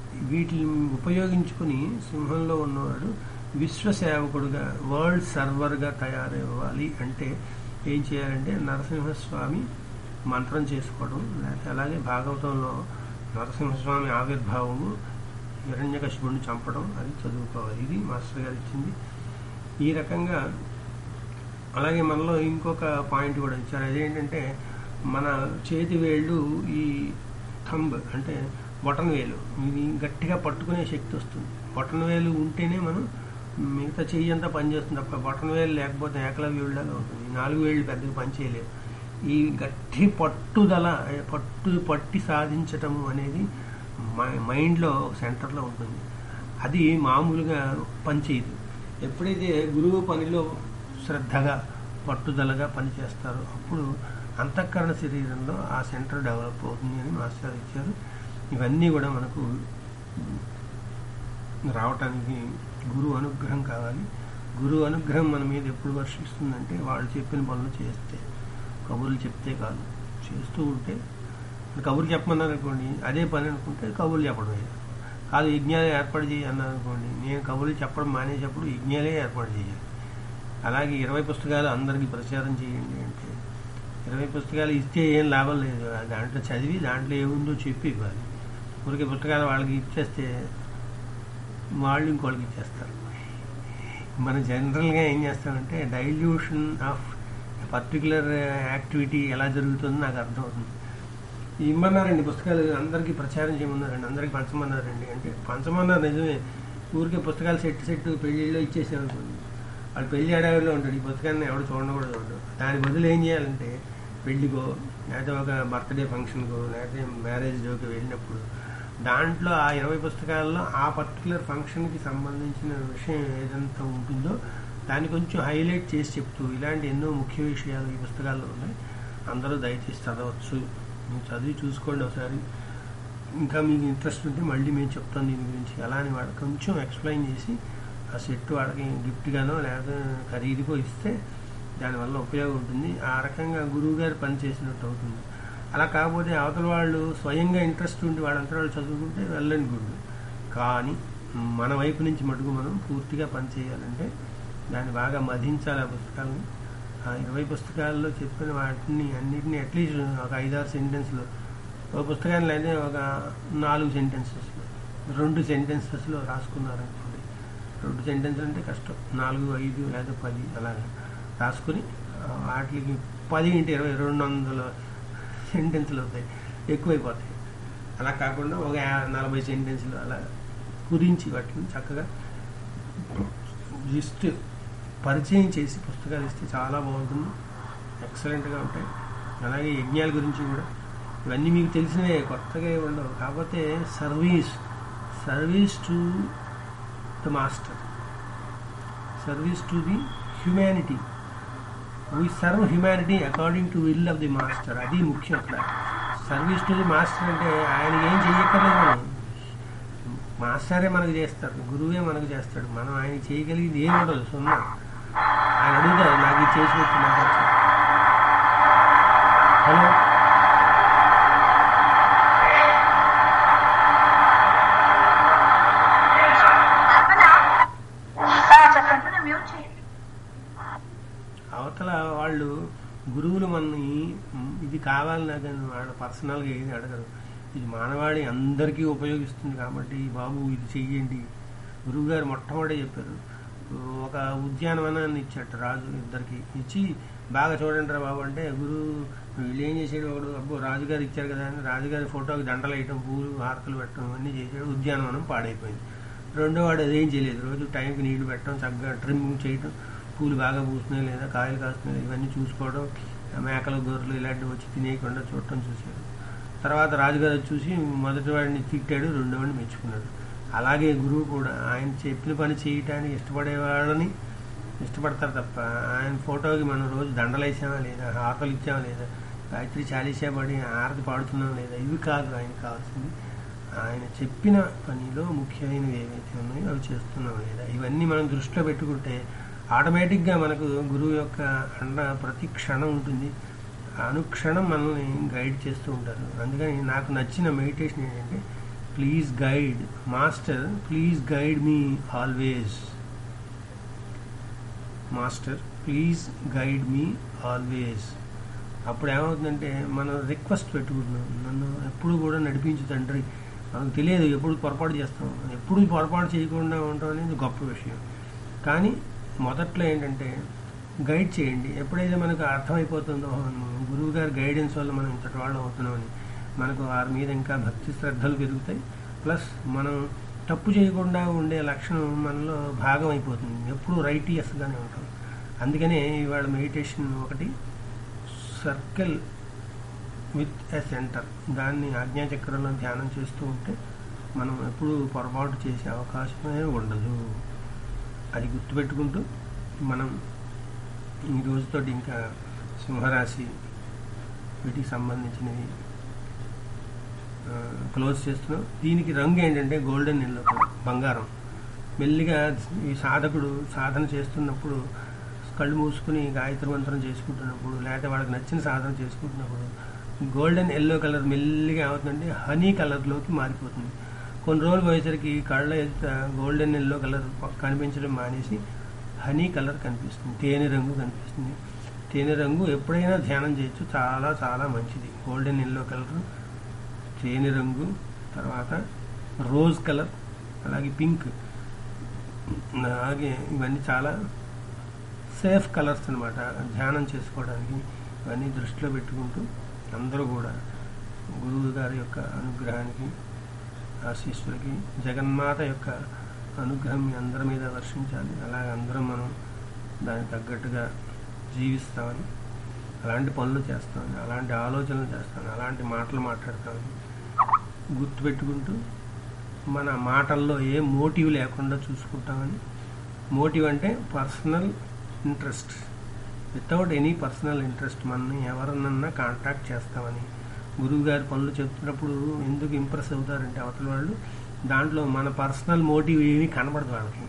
వీటిని ఉపయోగించుకుని సింహంలో ఉన్నవాడు విశ్వసేవకుడుగా వరల్డ్ సర్వర్గా తయారవ్వాలి అంటే ఏం చేయాలంటే నరసింహస్వామి మంత్రం చేసుకోవడం లేకపోతే అలాగే భాగవతంలో నరసింహస్వామి ఆవిర్భావము హిరణ్యకశిపుడిని చంపడం అది చదువుకోవాలి ఇది మాస్టర్ గారు ఇచ్చింది ఈ రకంగా అలాగే మనలో ఇంకొక పాయింట్ కూడా ఇచ్చారు అదేంటంటే మన చేతి వేళ్ళు ఈ థంబ్ అంటే బొటన్ వేలు ఇది గట్టిగా పట్టుకునే శక్తి వస్తుంది బొటన్ వేలు ఉంటేనే మనం మిగతా చెయ్యి అంతా పనిచేస్తుంది తప్ప బొటన్ వేలు లేకపోతే ఏకలవ్యుళ్ళగా ఉంటుంది ఈ నాలుగు వేళ్ళు పెద్దగా పనిచేయలేవు ఈ గట్టి పట్టుదల పట్టు పట్టి సాధించటము అనేది మై- మైండ్లో సెంటర్లో ఉంటుంది అది మామూలుగా పనిచేయదు ఎప్పుడైతే గురువు పనిలో శ్రద్ధగా పట్టుదలగా పనిచేస్తారో అప్పుడు అంతఃకరణ శరీరంలో ఆ సెంటర్ డెవలప్ అవుతుంది అని మాస్టర్ ఇచ్చారు ఇవన్నీ కూడా మనకు రావటానికి గురువు అనుగ్రహం కావాలి గురువు అనుగ్రహం మన మీద ఎప్పుడు వర్షిస్తుందంటే వాళ్ళు చెప్పిన పనులు చేస్తే కబుర్లు చెప్తే కాదు చేస్తూ ఉంటే కబుర్లు చెప్పమన్నారు అనుకోండి అదే పని అనుకుంటే కబుర్లు చెప్పడమే కాదు యజ్ఞాలు ఏర్పాటు చేయి అన్నారు అనుకోండి నేను కబుర్లు చెప్పడం మానేసేప్పుడు యజ్ఞాలే ఏర్పాటు చేయాలి అలాగే ఇరవై పుస్తకాలు అందరికీ ప్రచారం చేయండి అంటే ఇరవై పుస్తకాలు ఇస్తే ఏం లాభం లేదు దాంట్లో చదివి దాంట్లో ఏముందో చెప్పి ఇవ్వాలి ఊరికే పుస్తకాలు వాళ్ళకి ఇచ్చేస్తే వాళ్ళు ఇంకోళ్ళకి ఇచ్చేస్తారు మనం జనరల్గా ఏం చేస్తామంటే డైల్యూషన్ ఆఫ్ పర్టికులర్ యాక్టివిటీ ఎలా జరుగుతుందో నాకు అర్థమవుతుంది ఇమ్మన్నారండి పుస్తకాలు అందరికీ ప్రచారం చేయమన్నారండి అందరికీ పంచమన్నారండి అంటే పంచమన్నారు నిజమే ఊరికే పుస్తకాలు సెట్ సెట్ పెళ్ళిళ్ళు ఇచ్చేసామనుకోండి వాళ్ళు పెళ్లి అడవిలో ఉంటాడు ఈ పుస్తకాన్ని ఎవడు చూడడం కూడా చూడడు దాని బదులు ఏం చేయాలంటే పెళ్లికో లేకపోతే ఒక బర్త్డే ఫంక్షన్కో లేకపోతే మ్యారేజ్ జోకి వెళ్ళినప్పుడు దాంట్లో ఆ ఇరవై పుస్తకాల్లో ఆ పర్టికులర్ ఫంక్షన్కి సంబంధించిన విషయం ఏదంతా ఉంటుందో దాన్ని కొంచెం హైలైట్ చేసి చెప్తూ ఇలాంటి ఎన్నో ముఖ్య విషయాలు ఈ పుస్తకాల్లో ఉన్నాయి అందరూ దయచేసి చదవచ్చు మీరు చదివి చూసుకోండి ఒకసారి ఇంకా మీకు ఇంట్రెస్ట్ ఉంటే మళ్ళీ మేము చెప్తాం దీని గురించి అలా అని వాడు కొంచెం ఎక్స్ప్లెయిన్ చేసి ఆ సెట్ వాళ్ళకి గిఫ్ట్గానో లేకపోతే ఖరీదుకో ఇస్తే దానివల్ల ఉపయోగం ఉంటుంది ఆ రకంగా గురువు గారు పని చేసినట్టు అవుతుంది అలా కాకపోతే అవతల వాళ్ళు స్వయంగా ఇంట్రెస్ట్ ఉండి వాళ్ళంతా వాళ్ళు చదువుకుంటే వెళ్ళని గురువు కానీ మన వైపు నుంచి మటుకు మనం పూర్తిగా పని చేయాలంటే దాన్ని బాగా మధించాలి ఆ పుస్తకాలను ఆ ఇరవై పుస్తకాల్లో చెప్పిన వాటిని అన్నిటిని అట్లీస్ట్ ఒక ఐదారు సెంటెన్స్లో ఒక పుస్తకాన్ని అయితే ఒక నాలుగు సెంటెన్సెస్లో రెండు సెంటెన్సెస్లో రాసుకున్నారనుకోండి రెండు సెంటెన్స్ అంటే కష్టం నాలుగు ఐదు లేదా పది అలాగా రాసుకుని ఆ, వాటికి పది ఇంటి ఇరవై రెండు వందల సెంటెన్స్లు అవుతాయి ఎక్కువైపోతాయి అలా కాకుండా ఒక యా- నలభై సెంటెన్స్లు అలా కుదించి వాటిని చక్కగా జస్ట్ పరిచయం చేసి పుస్తకాలు ఇస్తే చాలా బాగుంటుంది ఎక్సలెంట్గా ఉంటాయి అలాగే యజ్ఞాల గురించి కూడా ఇవన్నీ మీకు తెలిసినవే కొత్తగా ఏమి ఉండవు కాకపోతే service service to the master service to the humanity we serve humanity according to will of the master అది ముఖ్యం అక్కడ సర్వీస్ టు ది మాస్టర్ అంటే ఆయనకి ఏం చెయ్యక్కర్లేదు మనం మాస్టరే మనకు చేస్తాడు గురువే మనకు చేస్తాడు మనం ఆయన చేయగలిగింది ఏం ఉండదు సున్నా ఆయన అడుగుతాడు నాకు ఇది చేసి పెట్టు నాకు అది చేయి. హలో చెప్పండి మ్యూట్ చేయండి అవతల వాళ్ళు గురువులు మనని "మ్, ఇది కావాలి నాకు అని వాళ్ళ పర్సనల్గా ఏది అడగరు ఇది మానవాళి అందరికీ ఉపయోగిస్తుంది కాబట్టి బాబు ఇది చెయ్యండి గురువు గారు మొట్టమొదటి చెప్పారు ఒక ఉద్యానవనాన్ని ఇచ్చాట రాజు ఇద్దరికి ఇచ్చి బాగా చూడండి రా బాబు అంటే గురువు వీళ్ళు ఏం చేసాడు ఒకడు అబ్బో రాజుగారు ఇచ్చారు కదా అని రాజుగారి ఫోటోకి దండలు వేయటం పూలు హారతలు పెట్టడం ఇవన్నీ చేశాడు ఉద్యానవనం పాడైపోయింది రెండో వాడు అదేం చేయలేదు రోజు టైంకి నీళ్లు పెట్టడం చక్కగా ట్రిమ్మింగ్ చేయడం పూలు బాగా పూస్తున్నాయి లేదా కాయలు కాస్తున్నాయి ఇవన్నీ చూసుకోవడం మేకలు గొర్రెలు ఇలాంటివి వచ్చి తినేయకుండా చూడటం చూశాడు తర్వాత రాజుగారు అది చూసి మొదటి వాడిని తిట్టాడు రెండో వాడిని మెచ్చుకున్నాడు అలాగే గురువు కూడా ఆయన చెప్పిన పని చేయటానికి ఇష్టపడేవాళ్ళని ఇష్టపడతారు తప్ప ఆయన ఫోటోకి మనం రోజు దండలు వేసామా లేదా హారతలు ఇచ్చామా లేదా గాయత్రి చాలీసా పడి హారతి పాడుతున్నాం లేదా ఇవి కాదు ఆయన కావాల్సింది ఆయన చెప్పిన పనిలో ముఖ్యమైనవి ఏవైతే ఉన్నాయో అవి చేస్తున్నాం లేదా ఇవన్నీ మనం దృష్టిలో పెట్టుకుంటే ఆటోమేటిక్గా మనకు గురువు యొక్క అండ ప్రతి క్షణం ఉంటుంది అనుక్షణం మనల్ని గైడ్ చేస్తూ ఉంటారు అందుకని నాకు నచ్చిన మెడిటేషన్ ఏంటంటే please guide master please guide me always master please guide me always అప్పుడు ఏమవుతుందంటే మనం రిక్వెస్ట్ పెట్టుకుంటున్నాం నన్ను ఎప్పుడు కూడా నడిపించు తండ్రి మనకు తెలియదు ఎప్పుడు పొరపాటు చేస్తాం ఎప్పుడు పొరపాటు చేయకుండా ఉండటం అనేది గొప్ప విషయం కానీ మొదట్లో ఏంటంటే గైడ్ చేయండి ఎప్పుడైతే మనకు అర్థమైపోతుందో గురువు గారి గైడెన్స్ వల్ల మనం ఇంతటి వాళ్ళం అవుతున్నామని మనకు వారి మీద ఇంకా భక్తి శ్రద్ధలు పెరుగుతాయి ప్లస్ మనం తప్పు చేయకుండా ఉండే లక్షణం మనలో భాగం అయిపోతుంది ఎప్పుడు రైటియస్గానే ఉంటాం అందుకనే ఇవాళ మెడిటేషన్ ఒకటి సర్కిల్ విత్ ఎ సెంటర్ దాన్ని ఆజ్ఞాచక్రంలో ధ్యానం చేస్తూ ఉంటే మనం ఎప్పుడు పొరపాటు చేసే అవకాశమే ఉండదు అది గుర్తుపెట్టుకుంటూ మనం ఈ రోజుతో ఇంకా సింహరాశి వీటికి సంబంధించినవి ఆ, క్లోజ్ చేస్తున్నాం దీనికి రంగు ఏంటంటే గోల్డెన్ ఎల్లో కలర్ బంగారం మెల్లిగా ఈ సాధకుడు సాధన చేస్తున్నప్పుడు కళ్ళు మూసుకుని గాయత్రి మంత్రం చేసుకుంటున్నప్పుడు లేకపోతే వాళ్ళకి నచ్చిన సాధన చేసుకుంటున్నప్పుడు గోల్డెన్ ఎల్లో కలర్ మెల్లిగా ఏమవుతుందంటే హనీ కలర్లోకి మారిపోతుంది కొన్ని రోజులు పోయేసరికి కళ్ళ ఎదుట గోల్డెన్ ఎల్లో కలర్ కనిపించడం మానేసి హనీ కలర్ కనిపిస్తుంది తేనె రంగు కనిపిస్తుంది తేనె రంగు ఎప్పుడైనా ధ్యానం చేయొచ్చు చాలా చాలా మంచిది గోల్డెన్ ఎల్లో కలర్ తేనె రంగు తర్వాత రోజ్ కలర్ అలాగే పింక్ అలాగే ఇవన్నీ చాలా సేఫ్ కలర్స్ అన్నమాట ధ్యానం చేసుకోవడానికి ఇవన్నీ దృష్టిలో పెట్టుకుంటూ అందరూ కూడా గురువు గారి యొక్క అనుగ్రహానికి ఆశీస్సులకి జగన్మాత యొక్క అనుగ్రహం మీ అందరి మీద వర్షించాలి అలాగే అందరం మనం దానికి తగ్గట్టుగా జీవిస్తామని అలాంటి పనులు చేస్తామని అలాంటి ఆలోచనలు చేస్తామని అలాంటి మాటలు మాట్లాడతామని గుర్తుపెట్టుకుంటూ మన మాటల్లో ఏ మోటివ్ లేకుండా చూసుకుంటామని మోటివ్ అంటే personal interest without any personal interest మనని ఎవరినన్నా కాంటాక్ట్ చేస్తామని గురువు గారి పనులు చెప్తున్నప్పుడు ఎందుకు ఇంప్రెస్ అవుతారంటే అవతల వాళ్ళు దాంట్లో మన పర్సనల్ మోటివ్ ఏమీ కనబడదు వాళ్ళకి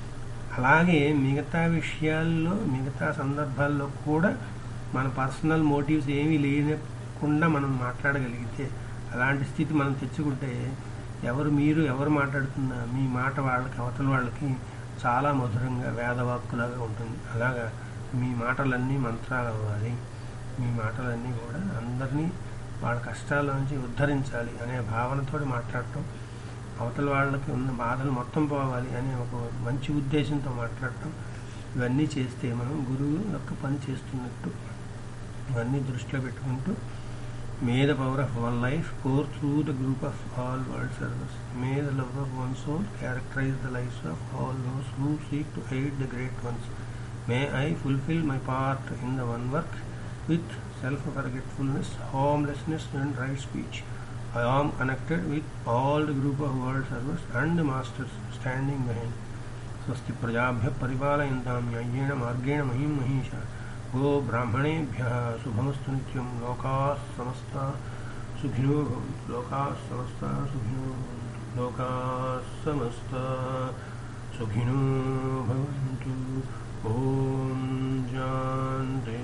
అలాగే మిగతా విషయాల్లో మిగతా సందర్భాల్లో కూడా మన పర్సనల్ మోటివ్స్ ఏమీ లేకుండా మనం మాట్లాడగలిగితే అలాంటి స్థితి మనం తెచ్చుకుంటే ఎవరు మీరు ఎవరు మాట్లాడుతున్నా మీ మాట వాళ్ళకి అవతల వాళ్ళకి చాలా మధురంగా వేదవాక్కులాగా ఉంటుంది అలాగా మీ మాటలన్నీ మంత్రాలు అవ్వాలి మీ మాటలన్నీ కూడా అందరినీ వాళ్ళ కష్టాల నుంచి ఉద్ధరించాలి అనే భావనతో మాట్లాడటం అవతల వాళ్ళకి ఉన్న బాధలు మొత్తం పోవాలి అనే ఒక మంచి ఉద్దేశంతో మాట్లాడటం ఇవన్నీ చేస్తే మనం గురువు యొక్క పని చేస్తున్నట్టు ఇవన్నీ దృష్టిలో పెట్టుకుంటూ may the power of one life core through the group of all world service may the love of one soul characterise the lives of all those who seek to aid the great ones may I fulfil my part in the one work with self forgetfulness, harmlessness, and right speech. I am connected with all the group of world servers and the masters standing behind. स्वस्ति प्रजाभ्य परिपालयन्तां न्याय्येण मार्गेण महीं महिषा गो ब्राह्मणेभ्यः शुभमस्तु नित्यं लोकाः समस्ता सुखिनो भवन्तु लोकाः समस्ता सुखिनो भवन्तु लोकाः समस्ता सुखिनो भवन्तु ॐ शान्ति